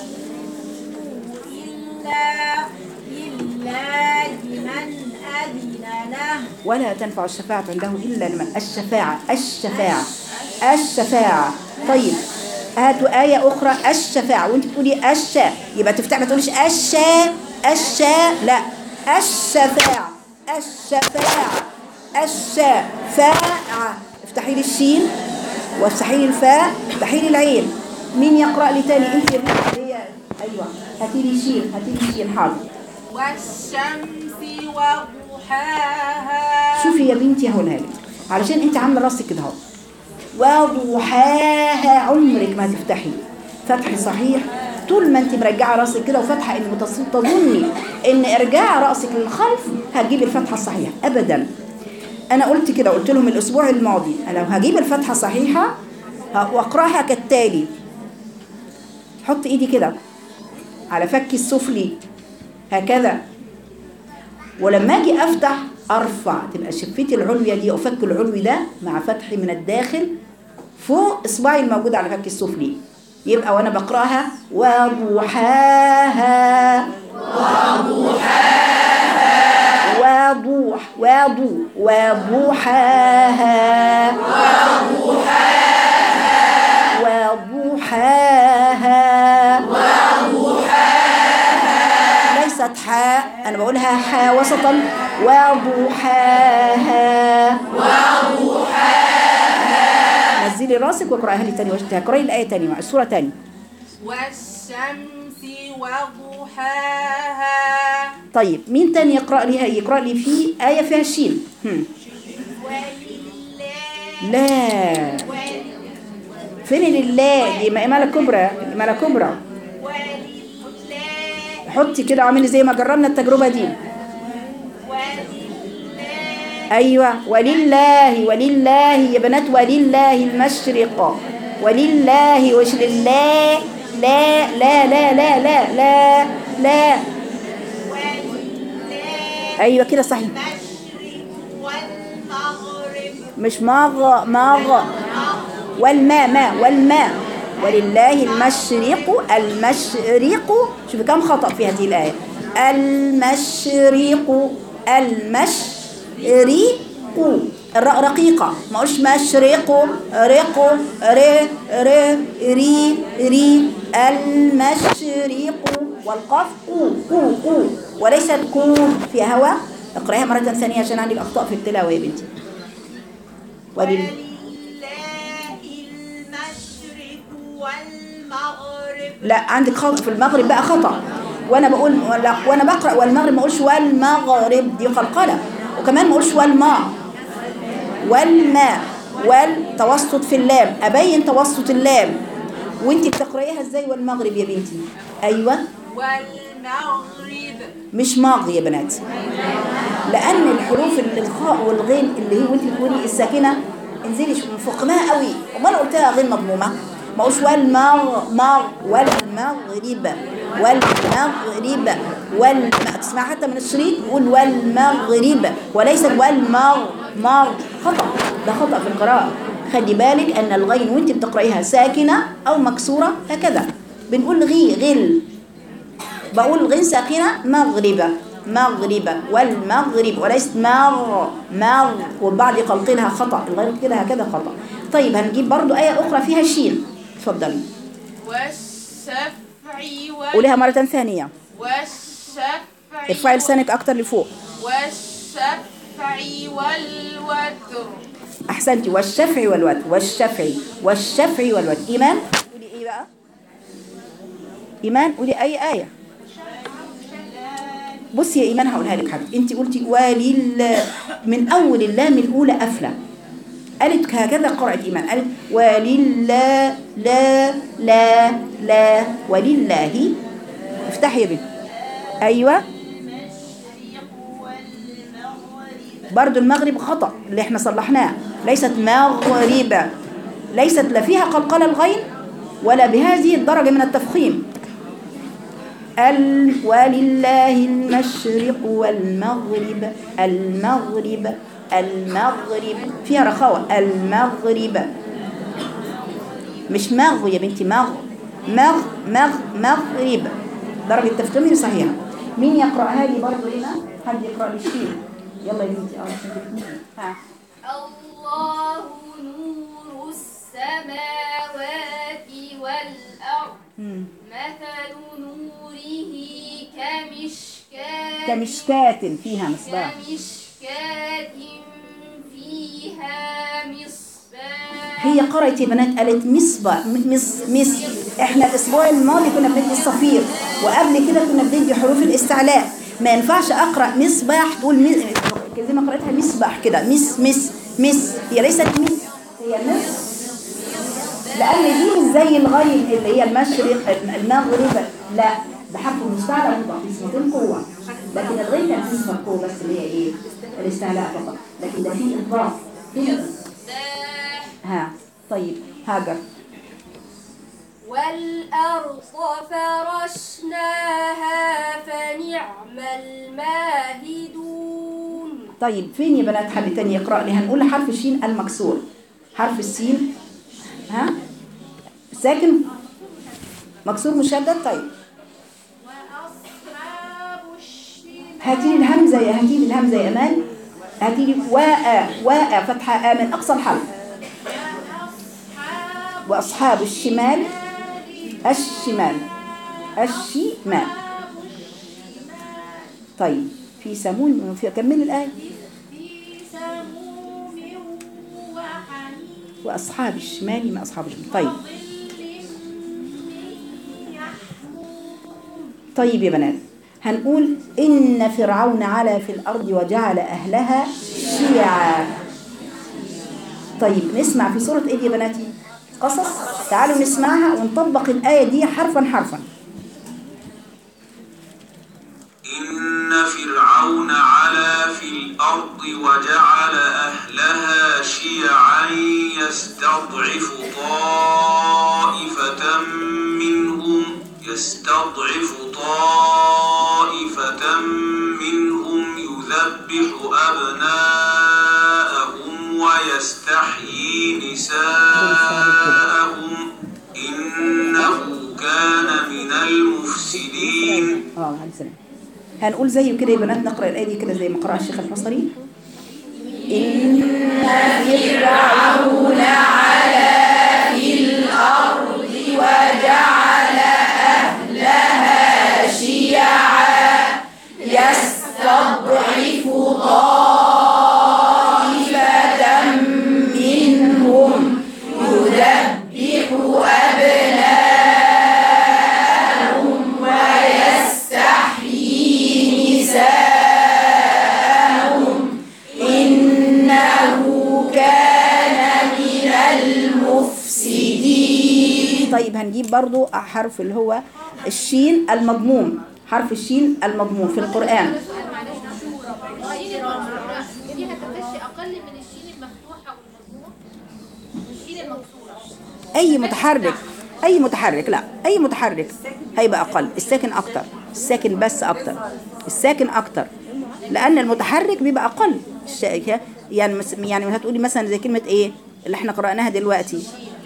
إلا إلا لمن أذن له ولا تنفع الشفاعة عنده إلا لمن الشفاعة الشفاعة الشفاعة طيب هاتوا آية أخرى الشفاعة وأنت بتقولي الشا يبقى تفتح ما تقوليش الشا الشا لا الشفاعة الشفاعة الشفاعة افتحي لي الشين وافتحي لي الفاء افتحي لي العين مين يقرأ لي تاني انت يا بنت هي ايوه هاتي لي شين هاتي لي شين حاضر والشمس وضحاها شوفي يا بنتي هقولها لك علشان انت عامله راسك كده اهو وضحاها عمرك ما تفتحي فتح صحيح طول ما انت مرجعه راسك كده وفاتحه ان متص- تظني ان ارجاع راسك للخلف هتجيب الفتحه الصحيحه ابدا انا قلت كده قلت لهم الاسبوع الماضي انا لو هجيب الفتحه صحيحه ه- واقراها كالتالي حط ايدي كده على فكي السفلي هكذا ولما اجي افتح ارفع تبقى شفتي العلويه دي او فك العلوي ده مع فتحي من الداخل فوق اصبعي الموجود على فك السفلي يبقى وانا بقراها وضحاها وضحاها وضوح وضو وضحاها وضحاها ليست حاء انا بقولها حاء وسطا وضحاها وضحاها نزلي راسك واقراها لي تاني واشتها اقراي الايه تاني مع السوره تاني والشمس وضحاها طيب مين تاني يقرا لي يقرا لي في ايه فيها شين هم. لا فين لله دي مقامه كبرى مقامه كبرى حطي كده اعملي زي ما جربنا التجربه دي ايوه ولله ولله يا بنات ولله المشرق ولله وش لله لا لا لا لا لا لا لا ايوه كده صحيح والمغرب مش ماغ ماغ والماء ماء والماء ولله المشرق المشرق شوفي كم خطأ في هذه الآية المشرق المشرق الراء رقيقة ما قلش مشرق رق ر ر ري ري المشرق والقاف قو قو قو وليست كو فيها هواء اقراها مرة ثانية عشان عندك أخطاء في التلاوة يا بنتي ولل ولله المشرق والمغرب لا عندك خطأ في المغرب بقى خطأ وانا بقول ولا وانا بقرا والمغرب ما اقولش والمغرب دي قلقله وكمان ما اقولش والماء والماء والتوسط في اللام ابين توسط اللام وانت بتقرايها ازاي والمغرب يا بنتي ايوه والمغرب مش ماغ يا بنات لان الحروف ال- الخاء والغين اللي هي وانت بتقولي الساكنه انزلي شو- فوقناها قوي امال قلتها غير مضمومه ما اقولش والمغ مغ والمغرب والمغرب والم تسمع حتى من الشريط يقول والمغرب وليس والمغ مغ خطا ده خطا في القراءه خلي بالك ان الغين وانت بتقرايها ساكنه او مكسوره هكذا بنقول غي غل بقول غين ساكنة مغربة مغربة والمغرب وليست مغ مغ والبعض يقلقلها خطأ الغير كده هكذا خطأ طيب هنجيب برضو آية أخرى فيها شين اتفضلي والسفع وال قوليها مرة ثانية والسفع ارفعي لسانك أكتر لفوق والسفع والوتر أحسنتي والشفع والوتر والشفع والشفع والوتر إيمان قولي إيه بقى إيمان قولي أي آية بصي يا إيمان هقولها لك حاجة أنت قلتي ولل من أول اللام الأولى قافلة قالت هكذا قرأت إيمان قالت ولله لا لا لا ولله افتحي يا بنت أيوة برضو المغرب خطأ اللي احنا صلحناه ليست مغربة ليست لا فيها قلقلة الغين ولا بهذه الدرجة من التفخيم ال ولله المشرق والمغرب المغرب المغرب فيها رخاوة المغرب مش مغ يا بنتي مغ مغ مغ مغرب درجة تفخيمي صحيحة مين يقرأها لي برضو هنا حد يقرأ لي شيء يلا يا بنتي اه عشان تفهمي. ها الله نور السماوات والأرض مم. مثل نوره كمشكاة كمشكاة فيها مصباح كمشكاة فيها مصباح هي قرأت يا بنات قالت مصباح م- مص مص احنا الاسبوع الماضي كنا بندي الصفير وقبل كده كنا بندي حروف الاستعلاء ما ينفعش اقرا مصباح تقول مس... زي ما قرأتها مصباح كده مس مس مس هي ليست مس هي مس لان دي مش زي الغين اللي هي المشرق المغرب لا ده حرف المستعلى مضاف اسمتين قوه لكن الغين كان فيه اسم القوه بس اللي هي ايه الاستعلاء فقط لكن ده فيه اضافه فيه مصباح ها طيب هاجر والأرض فرشناها فنعم الماهدون طيب فين يا بنات حد تاني يقرأ لي هنقول حرف الشين المكسور حرف السين ها ساكن مكسور مشدد طيب وأصحاب الشمال هاتي لي الهمزة يا هاتي لي الهمزة يا أمان هاتي لي واء واء فتحة آ من أقصى الحرف وأصحاب الشمال الشمال الشمال طيب في سمون في كمل الآية في سموم وحميم وأصحاب الشمال ما أصحاب الشمال طيب ظل من يحموم طيب يا بنات هنقول إن فرعون علا في الأرض وجعل أهلها شيعا طيب نسمع في سورة إيه دي يا بناتي قصص تعالوا نسمعها ونطبق الآية دي حرفا حرفا إن فرعون علا في الأرض وجعل أهلها شيعا يستضعف طائفة منهم يستضعف طائفة منهم يذبح أبناءهم ويستحيي نساءهم إنه كان من المفسدين اه عليه السلام هنقول زيه كده يا بنات نقرأ الآية دي كده زي ما قرأ الشيخ الحصري إن فرعون علا في الأرض وجعل أهلها شيعا يستضعف طائفة منهم يذبح طيب هنجيب برضو حرف اللي هو الشين المضموم حرف الشين المضموم في القرآن الشين المكسورة فيها تفشي أقل من الشين المفتوحة والمضمومة الشين المكسورة اي متحرك اي متحرك لا اي متحرك هيبقى اقل الساكن اكتر الساكن بس اكتر الساكن اكتر لان المتحرك بيبقى اقل الش- يعني مس- يعني هتقولي مثلا زي كلمه ايه اللي احنا قراناها دلوقتي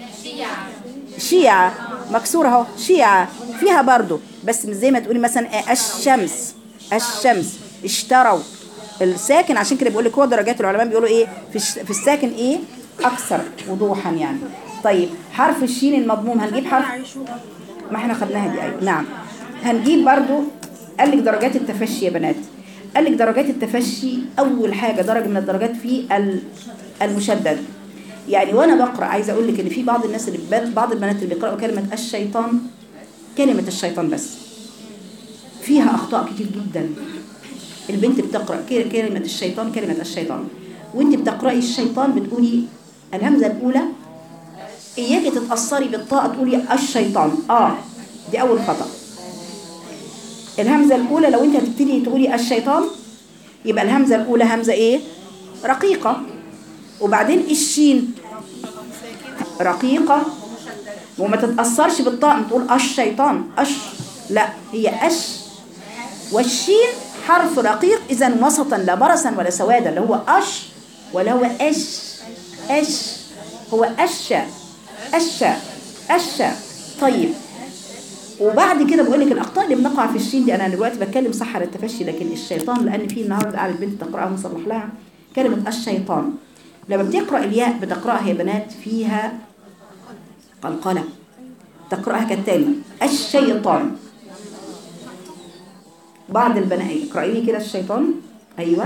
شيعة مكسورة اهو شيعة فيها برضو بس مش زي ما تقولي مثلا إيه الشمس الشمس اشتروا الساكن عشان كده بيقول لك هو درجات العلماء بيقولوا ايه في الش- في الساكن ايه اكثر وضوحا يعني طيب حرف الشين المضموم هنجيب حرف ما احنا خدناها دي ايوه نعم هنجيب برضو قال لك درجات التفشي يا بنات قال لك درجات التفشي اول حاجه درجه من الدرجات في ال- المشدد يعني وانا بقرا عايزه اقول لك ان في بعض الناس اللي بل- بعض البنات اللي بيقراوا كلمه الشيطان كلمه الشيطان بس فيها اخطاء كتير جدا البنت بتقرا ك- كلمه الشيطان كلمه الشيطان وانت بتقراي الشيطان بتقولي الهمزه الاولى اياكي تتاثري بالطاء تقولي الشيطان اه دي اول خطا الهمزه الاولى لو انت هتبتدي تقولي الشيطان يبقى الهمزه الاولى همزه ايه رقيقه وبعدين الشين رقيقه وما تتاثرش بالطاء تقول الشيطان اش لا هي اش والشين حرف رقيق اذا وسطا لا برصا ولا سوادا اللي هو اش ولا هو اش اش هو أشا أشا أشا طيب وبعد كده بقول لك الاخطاء اللي بنقع في الشين دي انا دلوقتي بتكلم صح على التفشي لكن الشيطان لان في النهارده قاعده البنت تقراها ونصلح لها كلمه الشيطان لما بتقرا الياء بتقراها يا بنات فيها قلقله تقراها كالتالي الشيطان بعض البنات اقراي لي كده الشيطان ايوه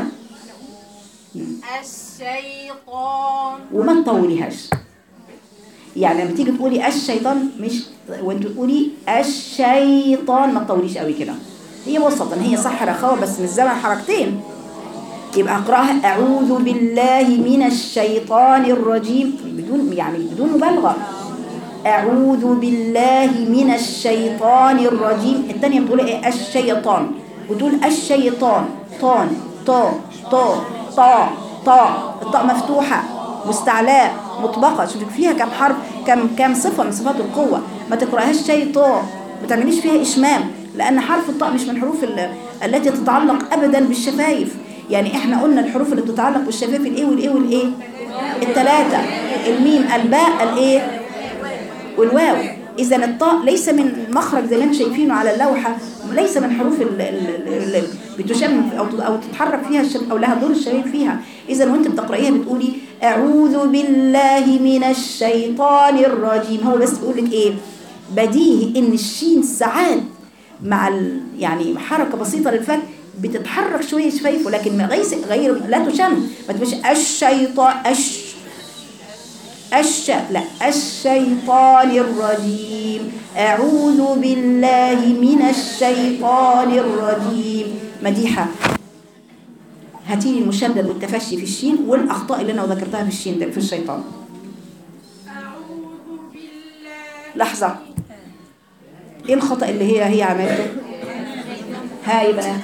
الشيطان وما تطوليهاش يعني لما تيجي تقولي الشيطان مش وانت تقولي الشيطان ما تطوليش قوي كده هي وسطا هي صح رخاوه بس مش زمن حركتين يبقى اقراها اعوذ بالله من الشيطان الرجيم بدون يعني بدون مبالغه اعوذ بالله من الشيطان الرجيم الثانيه بتقول ايه الشيطان وتقول الشيطان طان طا طا طا طا الطاء مفتوحه مستعلاء مطبقه شوفي فيها كم حرف كم كم صفه من صفات القوه ما تقراهاش شيطان ما تعمليش فيها اشمام لان حرف الطاء مش من الحروف ال- التي تتعلق ابدا بالشفايف يعني احنا قلنا الحروف اللي بتتعلق بالشفايف الايه والايه والايه الثلاثه الميم الباء الايه والواو اذا الطاء ليس من مخرج زي ما انتم شايفينه على اللوحه ليس من حروف ال- ال- ال- ال- بتشم او او تتحرك فيها الشم او لها دور الشباب فيها اذا وانت بتقرايها بتقولي اعوذ بالله من الشيطان الرجيم هو بس بيقول لك ايه بديهي ان الشين ساعات مع ال يعني حركه بسيطه للفك بتتحرك شويه شفايفه لكن من غير غير لا تشم ما تبقاش الشيطان أش الش لا الشيطان الرجيم أعوذ بالله من الشيطان الرجيم مديحة هاتي لي المشدد والتفشي في الشين والأخطاء اللي أنا ذكرتها في الشين ده في الشيطان أعوذ بالله لحظة إيه الخطأ اللي هي هي عملته ها يا بنات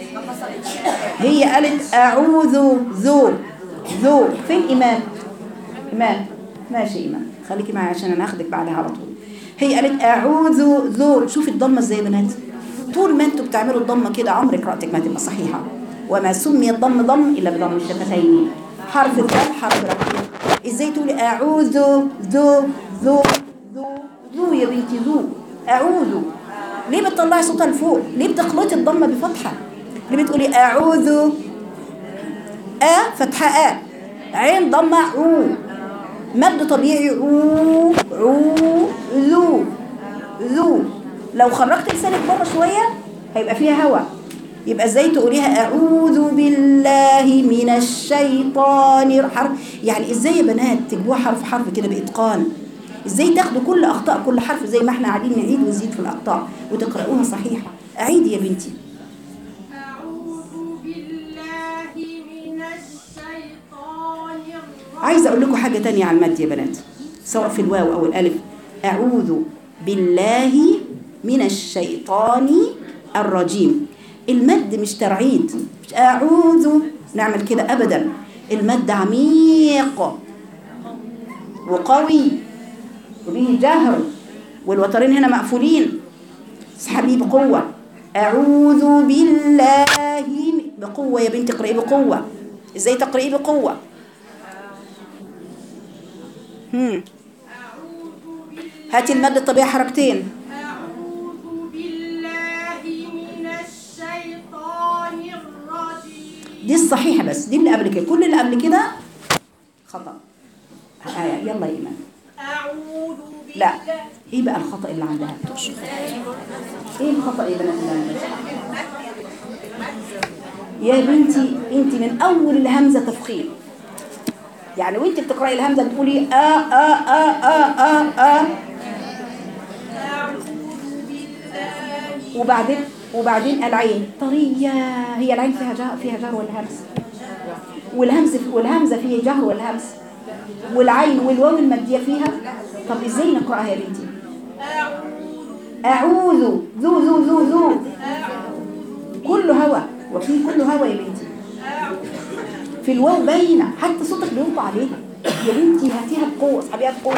هي قالت أعوذ ذو ذو فين إيمان إيمان ماشي إيمان خليكي معايا عشان أنا أخدك بعدها على طول هي قالت أعوذ ذو شوفي الضمة إزاي يا بنات طول ما أنتوا بتعملوا الضمة كده عمر قراءتك ما تبقى صحيحة وما سمي الضم ضم إلا بضم الشفتين حرف الذال حرف رقيق إزاي تقولي أعوذ ذو ذو ذو ذو يا بنتي ذو أعوذ ليه بتطلعي صوتها لفوق ليه بتخلطي الضمة بفتحة ليه بتقولي أعوذ أ فتحة أ عين ضمة عو مد طبيعي عو عو ذو ذو لو خرجت لسانك بره شوية هيبقى فيها هوا يبقى ازاي تقوليها اعوذ بالله من الشيطان حرف يعني ازاي يا بنات تجيبوها حرف حرف كده باتقان ازاي تاخدوا كل اخطاء كل حرف زي ما احنا قاعدين نعيد ونزيد في الاخطاء وتقراوها صحيحه اعيدي يا بنتي أعوذ بالله من الشيطان الرجيم عايزه اقول لكم حاجه تانية على المد يا بنات سواء في الواو او الالف اعوذ بالله من الشيطان الرجيم المد مش ترعيد مش أعوذ نعمل كده أبدا المد عميق وقوي وبه جهر والوترين هنا مقفولين اسحبي بقوة أعوذ بالله من- بقوة يا بنتي اقرئي بقوة ازاي تقرئي بقوة هم. هاتي المد الطبيعي حركتين أعوذ بالله من الشيطان الرجيم دي الصحيحة بس دي اللي قبل كده كل اللي قبل كده خطأ آه يلا يا إيمان أعوذ لا بالله ايه بقى الخطأ اللي عندها ايه الخطأ يا بنات اللي عندها يا بنتي انت من اول الهمزة تفخيم يعني وانت بتقرأي الهمزة بتقولي آ آ آ آ آ آ وبعدين وبعدين العين طرية هي العين فيها جهر فيها جهر ولا همس والهمز والهمزة فيها جهر ولا همس والعين والواو المادية فيها طب ازاي نقرأها يا بنتي أعوذ ذو ذو ذو ذو كل هوا وفي كل هوا يا بنتي في الواو باينة حتى صوتك بينطق عليها يا بنتي هاتيها بقوة اسحبيها بقوة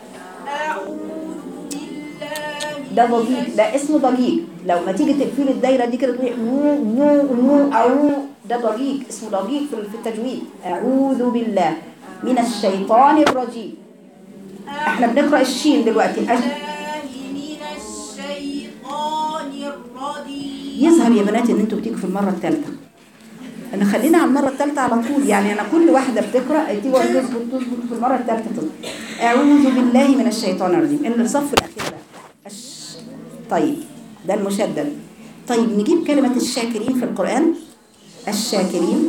ده ضجيج ده اسمه ضجيج لو ما تيجي تقفلي الدايره دي كده تقولي مو مو مو او ده ضجيج اسمه ضجيج في في التجويد اعوذ بالله من الشيطان الرجيم احنا بنقرا الشين دلوقتي أج... من الشيطان الرجيم يظهر يا بنات ان انتوا بتيجوا في المره الثالثه انا خلينا على المره الثالثه على طول يعني انا كل واحده بتقرا تيجي تظبط تظبط في المره الثالثه تظبط اعوذ بالله من الشيطان الرجيم اللي الصف الاخير ده الش... طيب ده المشدد طيب نجيب كلمه الشاكرين في القران الشاكرين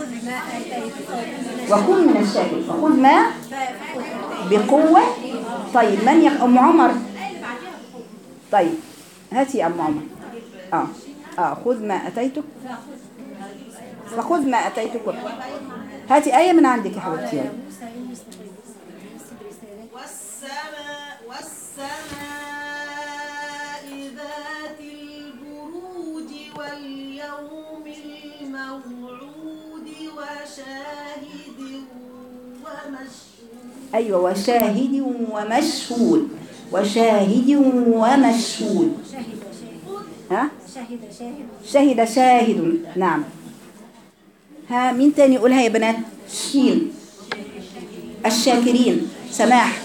وكن من الشاكرين فخذ ما بقوه طيب من يق... ام عمر طيب هاتي يا ام عمر اه اه خذ ما اتيتك فخذ ما اتيتك وابتغ. هاتي ايه من عندك يا حبيبتي يلا. والسماء والسماء ذات البروج واليوم الموعود وشاهد ومشهود ايوه وشاهد ومشهود وشاهد ومشهود ها شاهد شاهد شهد شاهد نعم ها مين تاني يقولها يا بنات شين الشاكرين سماح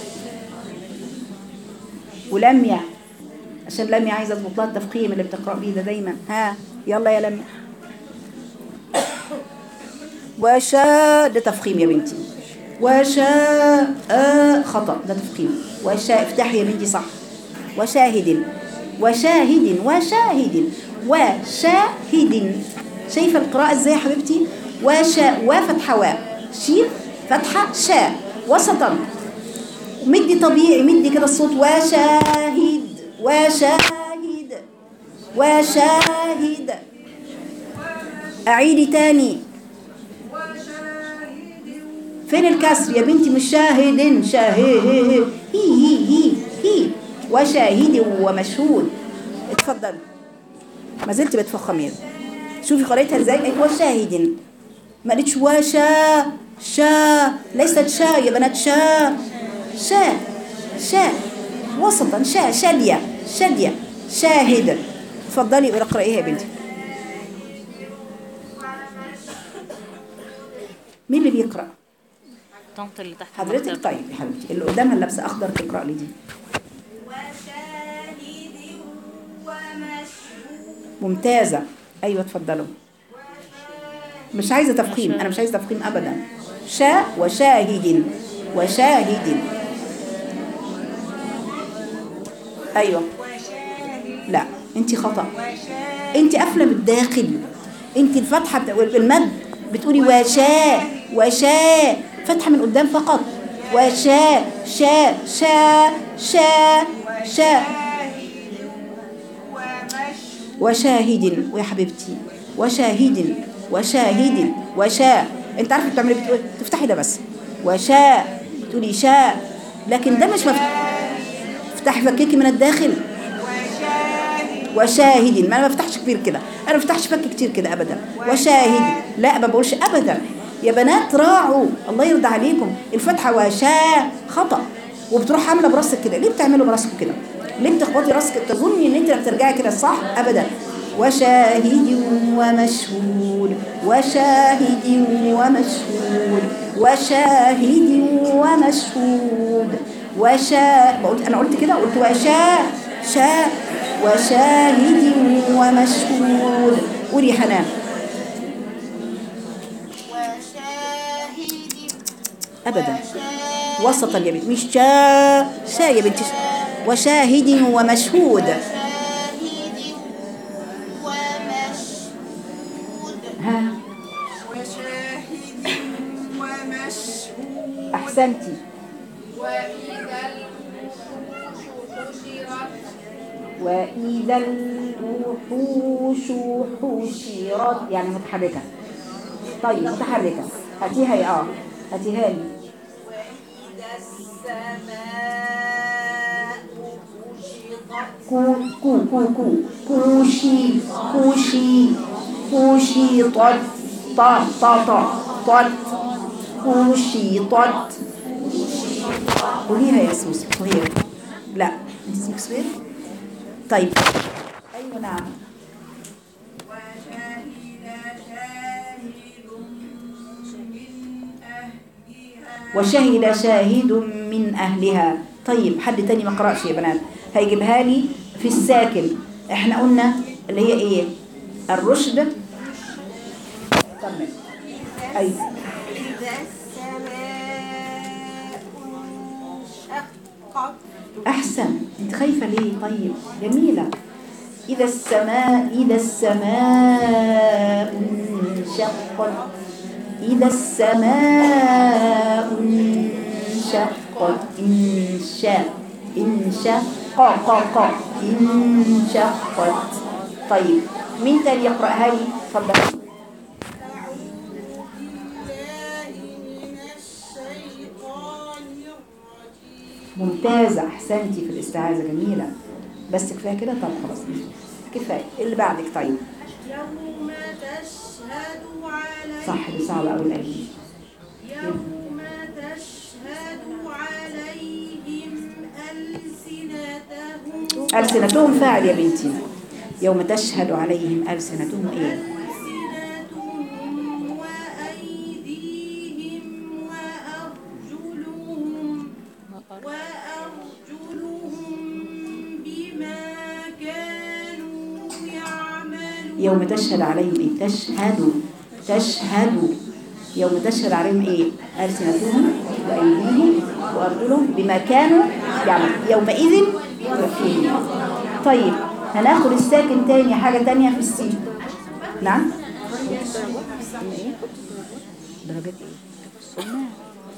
ولميا عشان لميا عايزه اظبط لها التفخيم اللي بتقرا بيه ده دايما ها يلا يا لميا وشاء ده تفخيم يا بنتي وشاء خطأ ده تفخيم وشاء افتحي يا بنتي صح وشاهد وشاهد وشاهد وشاهد شايفة القراءة ازاي يا حبيبتي وشاء وفتحة واء شين فتحة شاء وسطا مدي طبيعي مدي كده الصوت وشاهد وشاهد وشاهد أعيدي تاني فين الكسر يا بنتي مش شاهد شاهد هي هي هي هي وشاهد ومشهود اتفضل ما زلت بتفخمين شوفي قريتها ازاي قالت وشاهد ما قالتش وشا شا ليست شا يا بنات شا شا شا وسطا شا شادية شادية شاهد اتفضلي اقرأيها يا بنتي مين اللي بيقرأ طنط اللي تحت حضرتك المكتب. طيب يا حبيبتي اللي قدامها اللبسه اخضر تقرا لي دي وشاهد ومشهود ممتازه ايوه اتفضلوا مش عايزه تفخيم انا مش عايزه تفخيم ابدا شا وشاهد وشاهد ايوه لا انت خطا انت قافله بالداخل انت الفتحه بتا... المد بتقولي وشا وشا فتحه من قدام فقط وشا شا شا شا شا وشاهد ويا حبيبتي وشاهد وشاهد وشاء انت عارفه بتعملي بتقول تفتحي ده بس وشاء تقولي شاء لكن ده مش مفتوح افتحي فكيكي من الداخل وشاهد ما انا ما بفتحش كبير كده انا ما بفتحش فك كتير كده ابدا وشاهد لا ما بقولش ابدا يا بنات راعوا الله يرضى عليكم الفتحه وشا خطا وبتروح عامله براسك كده ليه بتعملوا براسك كده ليه بتخبطي راسك تظني ان انت بترجعي كده صح ابدا وشاهد ومشهود وشاهد ومشهود وشاهد ومشهود وشا بقول انا قلت كده قلت وشا شا وشاهد ومشهود قولي يا حنان وشاهد ابدا وسطا يا بنت مش شا شا يا بنت وشاهد ومشهود شاهد ومشهود ها وشاهد ومشهود احسنتي وإذا الوحوش حشرت وإذا الوحوش حشرت يعني متحركة طيب متحركة هاتيها يا اه هاتيها لي وإذا السماء كشطت كو كو كو كو كوشي كوشي كوشي طد طا طا طا طد كوشي طد قوليها يا سوسي سهير لا انت اسمك سهير طيب ايوه نعم وشهد شاهد من أهلها وشهد شاهد من أهلها طيب حد تاني ما قرأش يا بنات هيجيبها لي في الساكن احنا قلنا اللي هي ايه الرشد كمل ايوه إذا السماء انشقت احسن انت خايفة ليه طيب جميلة إذا السماء إذا السماء انشقت إذا السماء انشقت انشاء انشق قا قا قا انشقت طيب مين تاني يقرأها لي اتفضل أعوذ بالله من الشيطان الرجيم ممتازة أحسنتي في الاستعاذة جميلة بس كفاية كده طب خلاص كفاية اللي بعدك طيب يوم تشهد عليهم صح دي صعبة أوي الأيام يوم تشهد عليهم ألسنتهم ألسنتهم فاعل يا بنتي يوم تشهد عليهم ألسنتهم إيه ألسنتهم وأيديهم وأرجلهم وأرجلهم بما كانوا يعملون يوم تشهد عليهم إيه تشهد تشهد يوم تشهد عليهم إيه ألسنتهم وأيديهم وأرجلهم بما كانوا يعملون يومئذ يوفيهم طيب هناخد الساكن تاني حاجة تانية في السين نعم إيه؟ درجات إيه؟ قلنا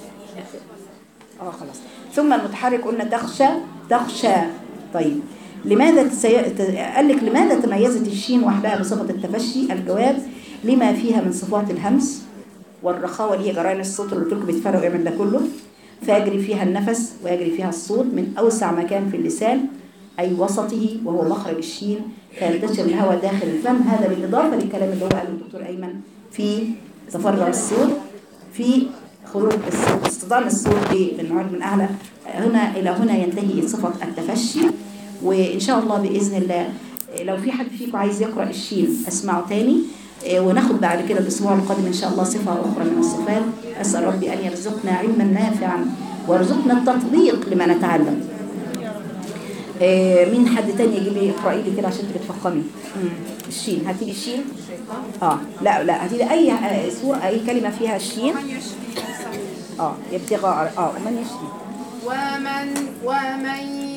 اه خلاص ثم المتحرك قلنا تخشى تخشى طيب لماذا تسي... ت- قال لك لماذا تميزت الشين وحدها بصفة التفشي الجواب لما فيها من صفات الهمس والرخاوة اللي هي جرائم الصوت اللي قلت لكم بيتفرقوا يعمل ده كله فيجري فيها النفس ويجري فيها الصوت من أوسع مكان في اللسان أي وسطه وهو مخرج الشين فينتشر الهواء داخل الفم هذا بالإضافة للكلام اللي هو قاله الدكتور أيمن في تفرع الصوت في خروج الصوت اصطدام الصوت من من أعلى هنا إلى هنا ينتهي صفة التفشي وإن شاء الله بإذن الله لو في حد فيكم عايز يقرأ الشين أسمعه تاني آه، وناخد بعد كده الأسبوع القادم إن شاء الله صفة أخرى من الصفات أسأل ربي أن يرزقنا علما نافعا ويرزقنا التطبيق لما نتعلم آه، مين حد تاني يجيب لي اقرأي لي كده عشان انت بتفخمي مم. الشين هاتي لي الشين اه لا لا هاتي لي اي آه، سورة اي كلمة فيها الشين اه ابتغاء اه ومن يشري ومن ومن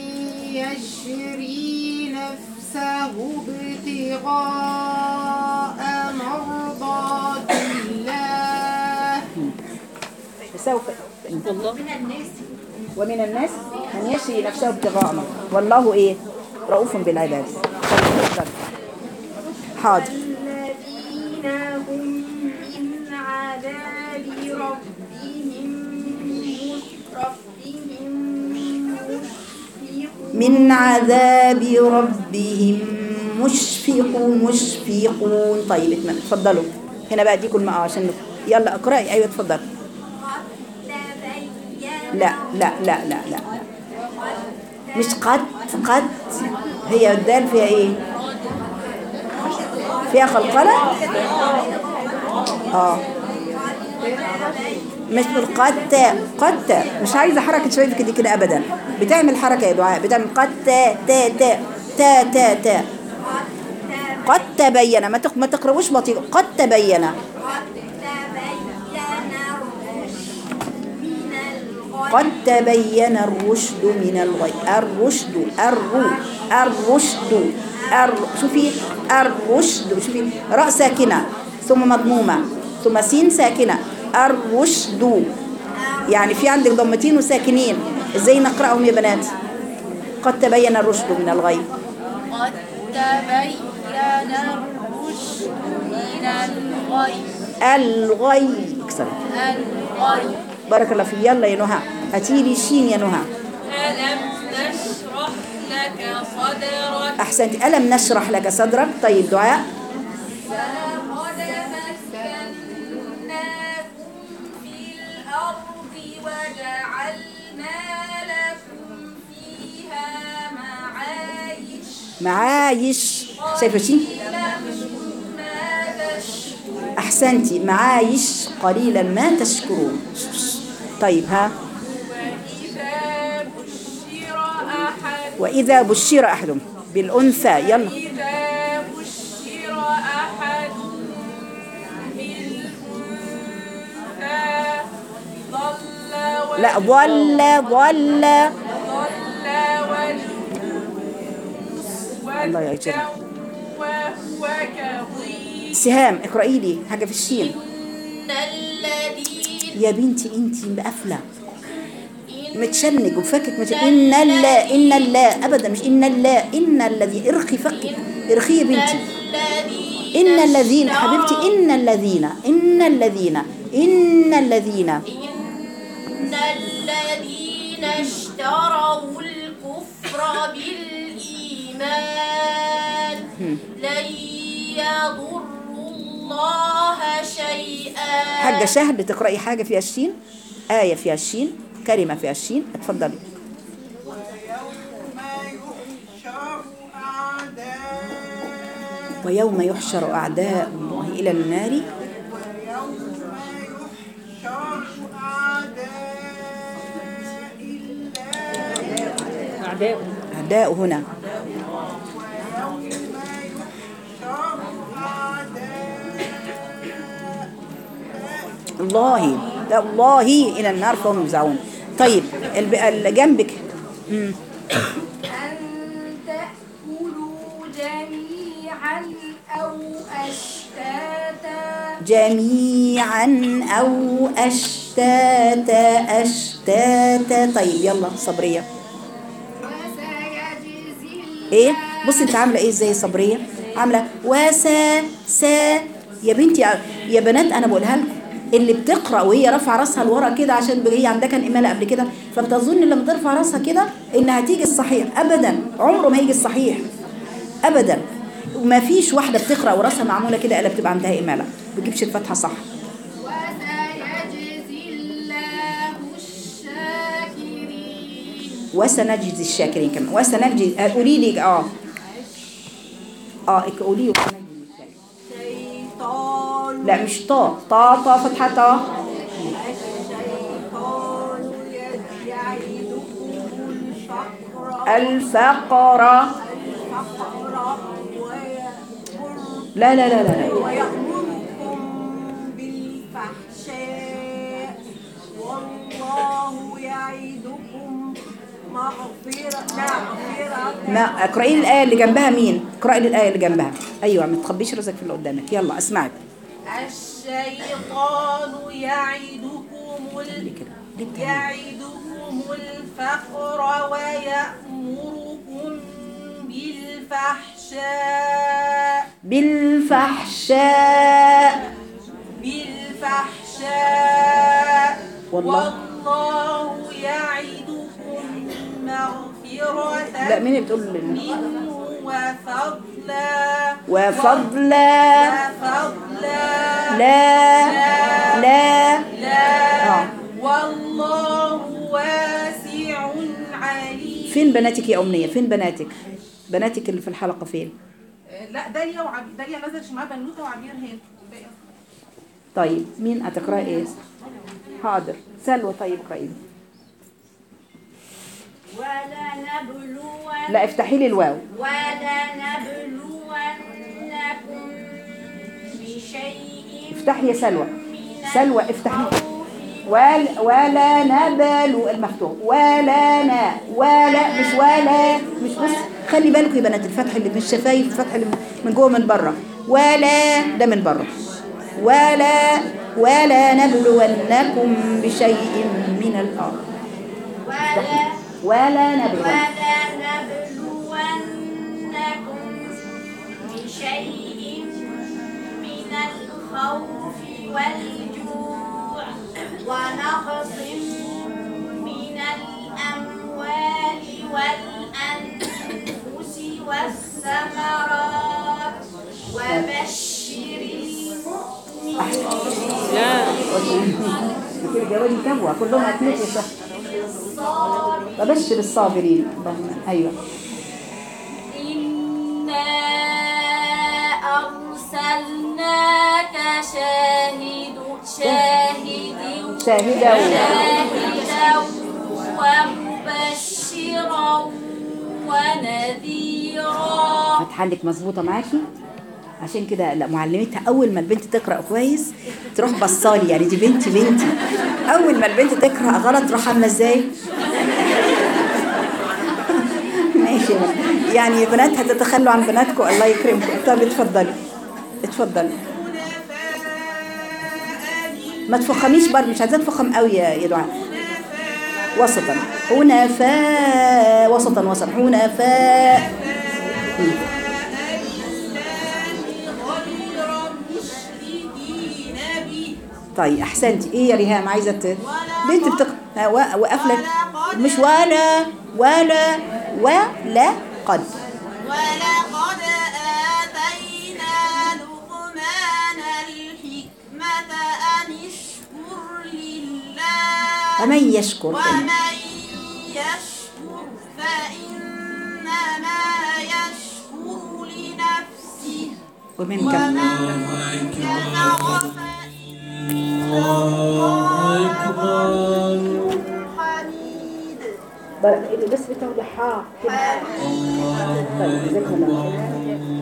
يشري نفسه ابتغاء مرضات الله سوف ومن الناس من يشري نفسه ابتغاء مرض والله ايه رؤوف بالعباد طيب، حاضر الذين هم من عذاب ربهم مشرفهم مشفقون من عذاب ربهم مشفقون مشفقون طيب اتمنى اتفضلوا هنا بقى اديكم المقا عشان نف- يلا اقرأي ايوه اتفضل لا لا لا لا لا مش قد قد هي الدال فيها ايه فيها قلقلة اه مش بالقد قد مش عايزه حركه شويه كده كده ابدا بتعمل حركه يا دعاء بتعمل قد تا تا تا تا تا تا قد تبين ما تق- ما تقراوش بطيء قد تبين قد تبين الرشد من الغي الرشد الرو الرشد الر... شوفي الرشد شوفي راء ساكنه ثم مضمومه ثم سين ساكنه الرشد يعني في عندك ضمتين وساكنين ازاي نقراهم يا بنات قد تبين الرشد من الغي قد تبين الرشد من الغي الغي اكسر الغي بارك الله فيك يلا يا نهى هاتي لي شين يا نهى ألم نشرح لك صدرك احسنت الم نشرح لك صدرك طيب دعاء ولقد مكناكم في الأرض وجعلنا لكم فيها معايش معايش شايفه شين قليلا ما تشكرون احسنتي معايش قليلا ما تشكرون طيب ها وإذا بشر أحد واذا بشر احدهم بالانثى يلا إذا بشر أحد بالأنثى ظل لا وجهه ضل ضل ظل وجهه الله يجزاك. وهو كظيم سهام اقرأي لي حاجه في الشين إن الذين يا بنتي انتي مقفله متشنج وفكك مش ان اللا ان اللا ابدا مش ان اللا ان الذي ارخي فكك ارخي يا بنتي الذين ان الذين اشتروا- حبيبتي ان الذين ان الذين ان الذين إن الذين اشتروا الكفر بالإيمان لن يضروا الله شيئا حاجه شهد تقراي حاجه فيها الشين ايه فيها الشين كلمه فيها الشين اتفضلي ويوم يحشر اعداء الله الى النار اعداء هنا الله لا الله الى النار فهم يوزعون طيب الب- اللي جنبك مم. أن تأكلوا جميعا أو أشتاتا جميعا او اشتاتا اشتاتا طيب يلا صبريه وسيجزي ايه بصي انت عامله ايه ازاي صبريه عامله وسا سا يا بنتي يا بنات انا بقولها لكم اللي بتقرا وهي رافعه راسها لورا كده عشان هي عندها كان اماله قبل كده فبتظن لما ترفع راسها كده انها هتيجي الصحيح ابدا عمره ما هيجي الصحيح ابدا وما فيش واحده بتقرا وراسها معموله كده الا بتبقى عندها اماله ما بتجيبش الفتحه صح وسيجزي الله الشاكرين وسنجزي الشاكرين كمان وسنجزي قولي لي اه اه قولي وسنجزي الشاكرين الشيطان لا مش طا طا طا فتحة طا الشيطان يعدكم الفقر الفقرة الفقر ويأمر لا لا لا لا, لا. ويأمركم بالفحشاء والله يعدكم مغفرة مغفرة ما اقرأي لي الآية اللي جنبها مين اقرأي لي الآية اللي جنبها أيوة ما تخبيش راسك في اللي قدامك يلا أسمعك الشيطان يعدكم ال... ليه كده ليه بتعملي؟ يعدكم الفقر ويأمركم بالفحشاء بالفحشاء بالفحشاء والله. والله يعدكم مغفرة مغفرة لا مين اللي بتقول منه وفضلا وفضلا وفضلا لا لا لا اه والله واسع عليم فين بناتك يا أمنية فين بناتك بناتك اللي في الحلقة فين لا داليا وعبير داليا نزلش معاه بنوته وعبير هنا طيب مين هتقرأ ايه حاضر سلوى طيب اقرأي ولنبلون لا افتحي لي الواو ولنبلونكم بشيء افتحي يا سلوى من سلوى افتحي الخوف ولا ولا نبل المفتوح ولا نا ولا مش ولا مش بص خلي بالكم يا بنات الفتح اللي من الشفايف الفتح اللي من جوه من بره ولا ده من بره ولا ولا نبلونكم بشيء من الارض ولا ولا نبلون ولنبلونكم بشيء من الخوف والجوع ونقص من الأموال والأنفس والثمرات وبشر المؤمنين كده جوابي كبوة كلهم أكلت يا شهر وبشر الصابرين اللهم ايوه إنا أرسلناك شاهد شاهد شاهدا شاهدا ومبشرا ونذيرا فتحة لك مظبوطة معاكي عشان كده لا معلمتها اول ما البنت تقرا كويس تروح بصالي يعني دي بنتي بنتي اول ما البنت تقرا غلط تروح عامله ازاي ماشي يعني بنات هتتخلوا عن بناتكم الله يكرمكم طب اتفضلي اتفضلي ما تفخميش برضه مش عايزاه تفخم قوي يا يا دعاء وسطا حنفاء وسطا وسطا حنفاء غير مشركين به طيب احسنتي ايه يا ريهام عايزه ت... بنت بتق ها، و- وقفلت مش ولا ولا ولا قد ولقد آتينا لقمان الحكمة أن اشكر لله ومن يشكر ومن يشكر فإنما يشكر لنفسه ومن كم ومن كفر فإن الله غني حميد بس بتوضحها طيب جزاك الله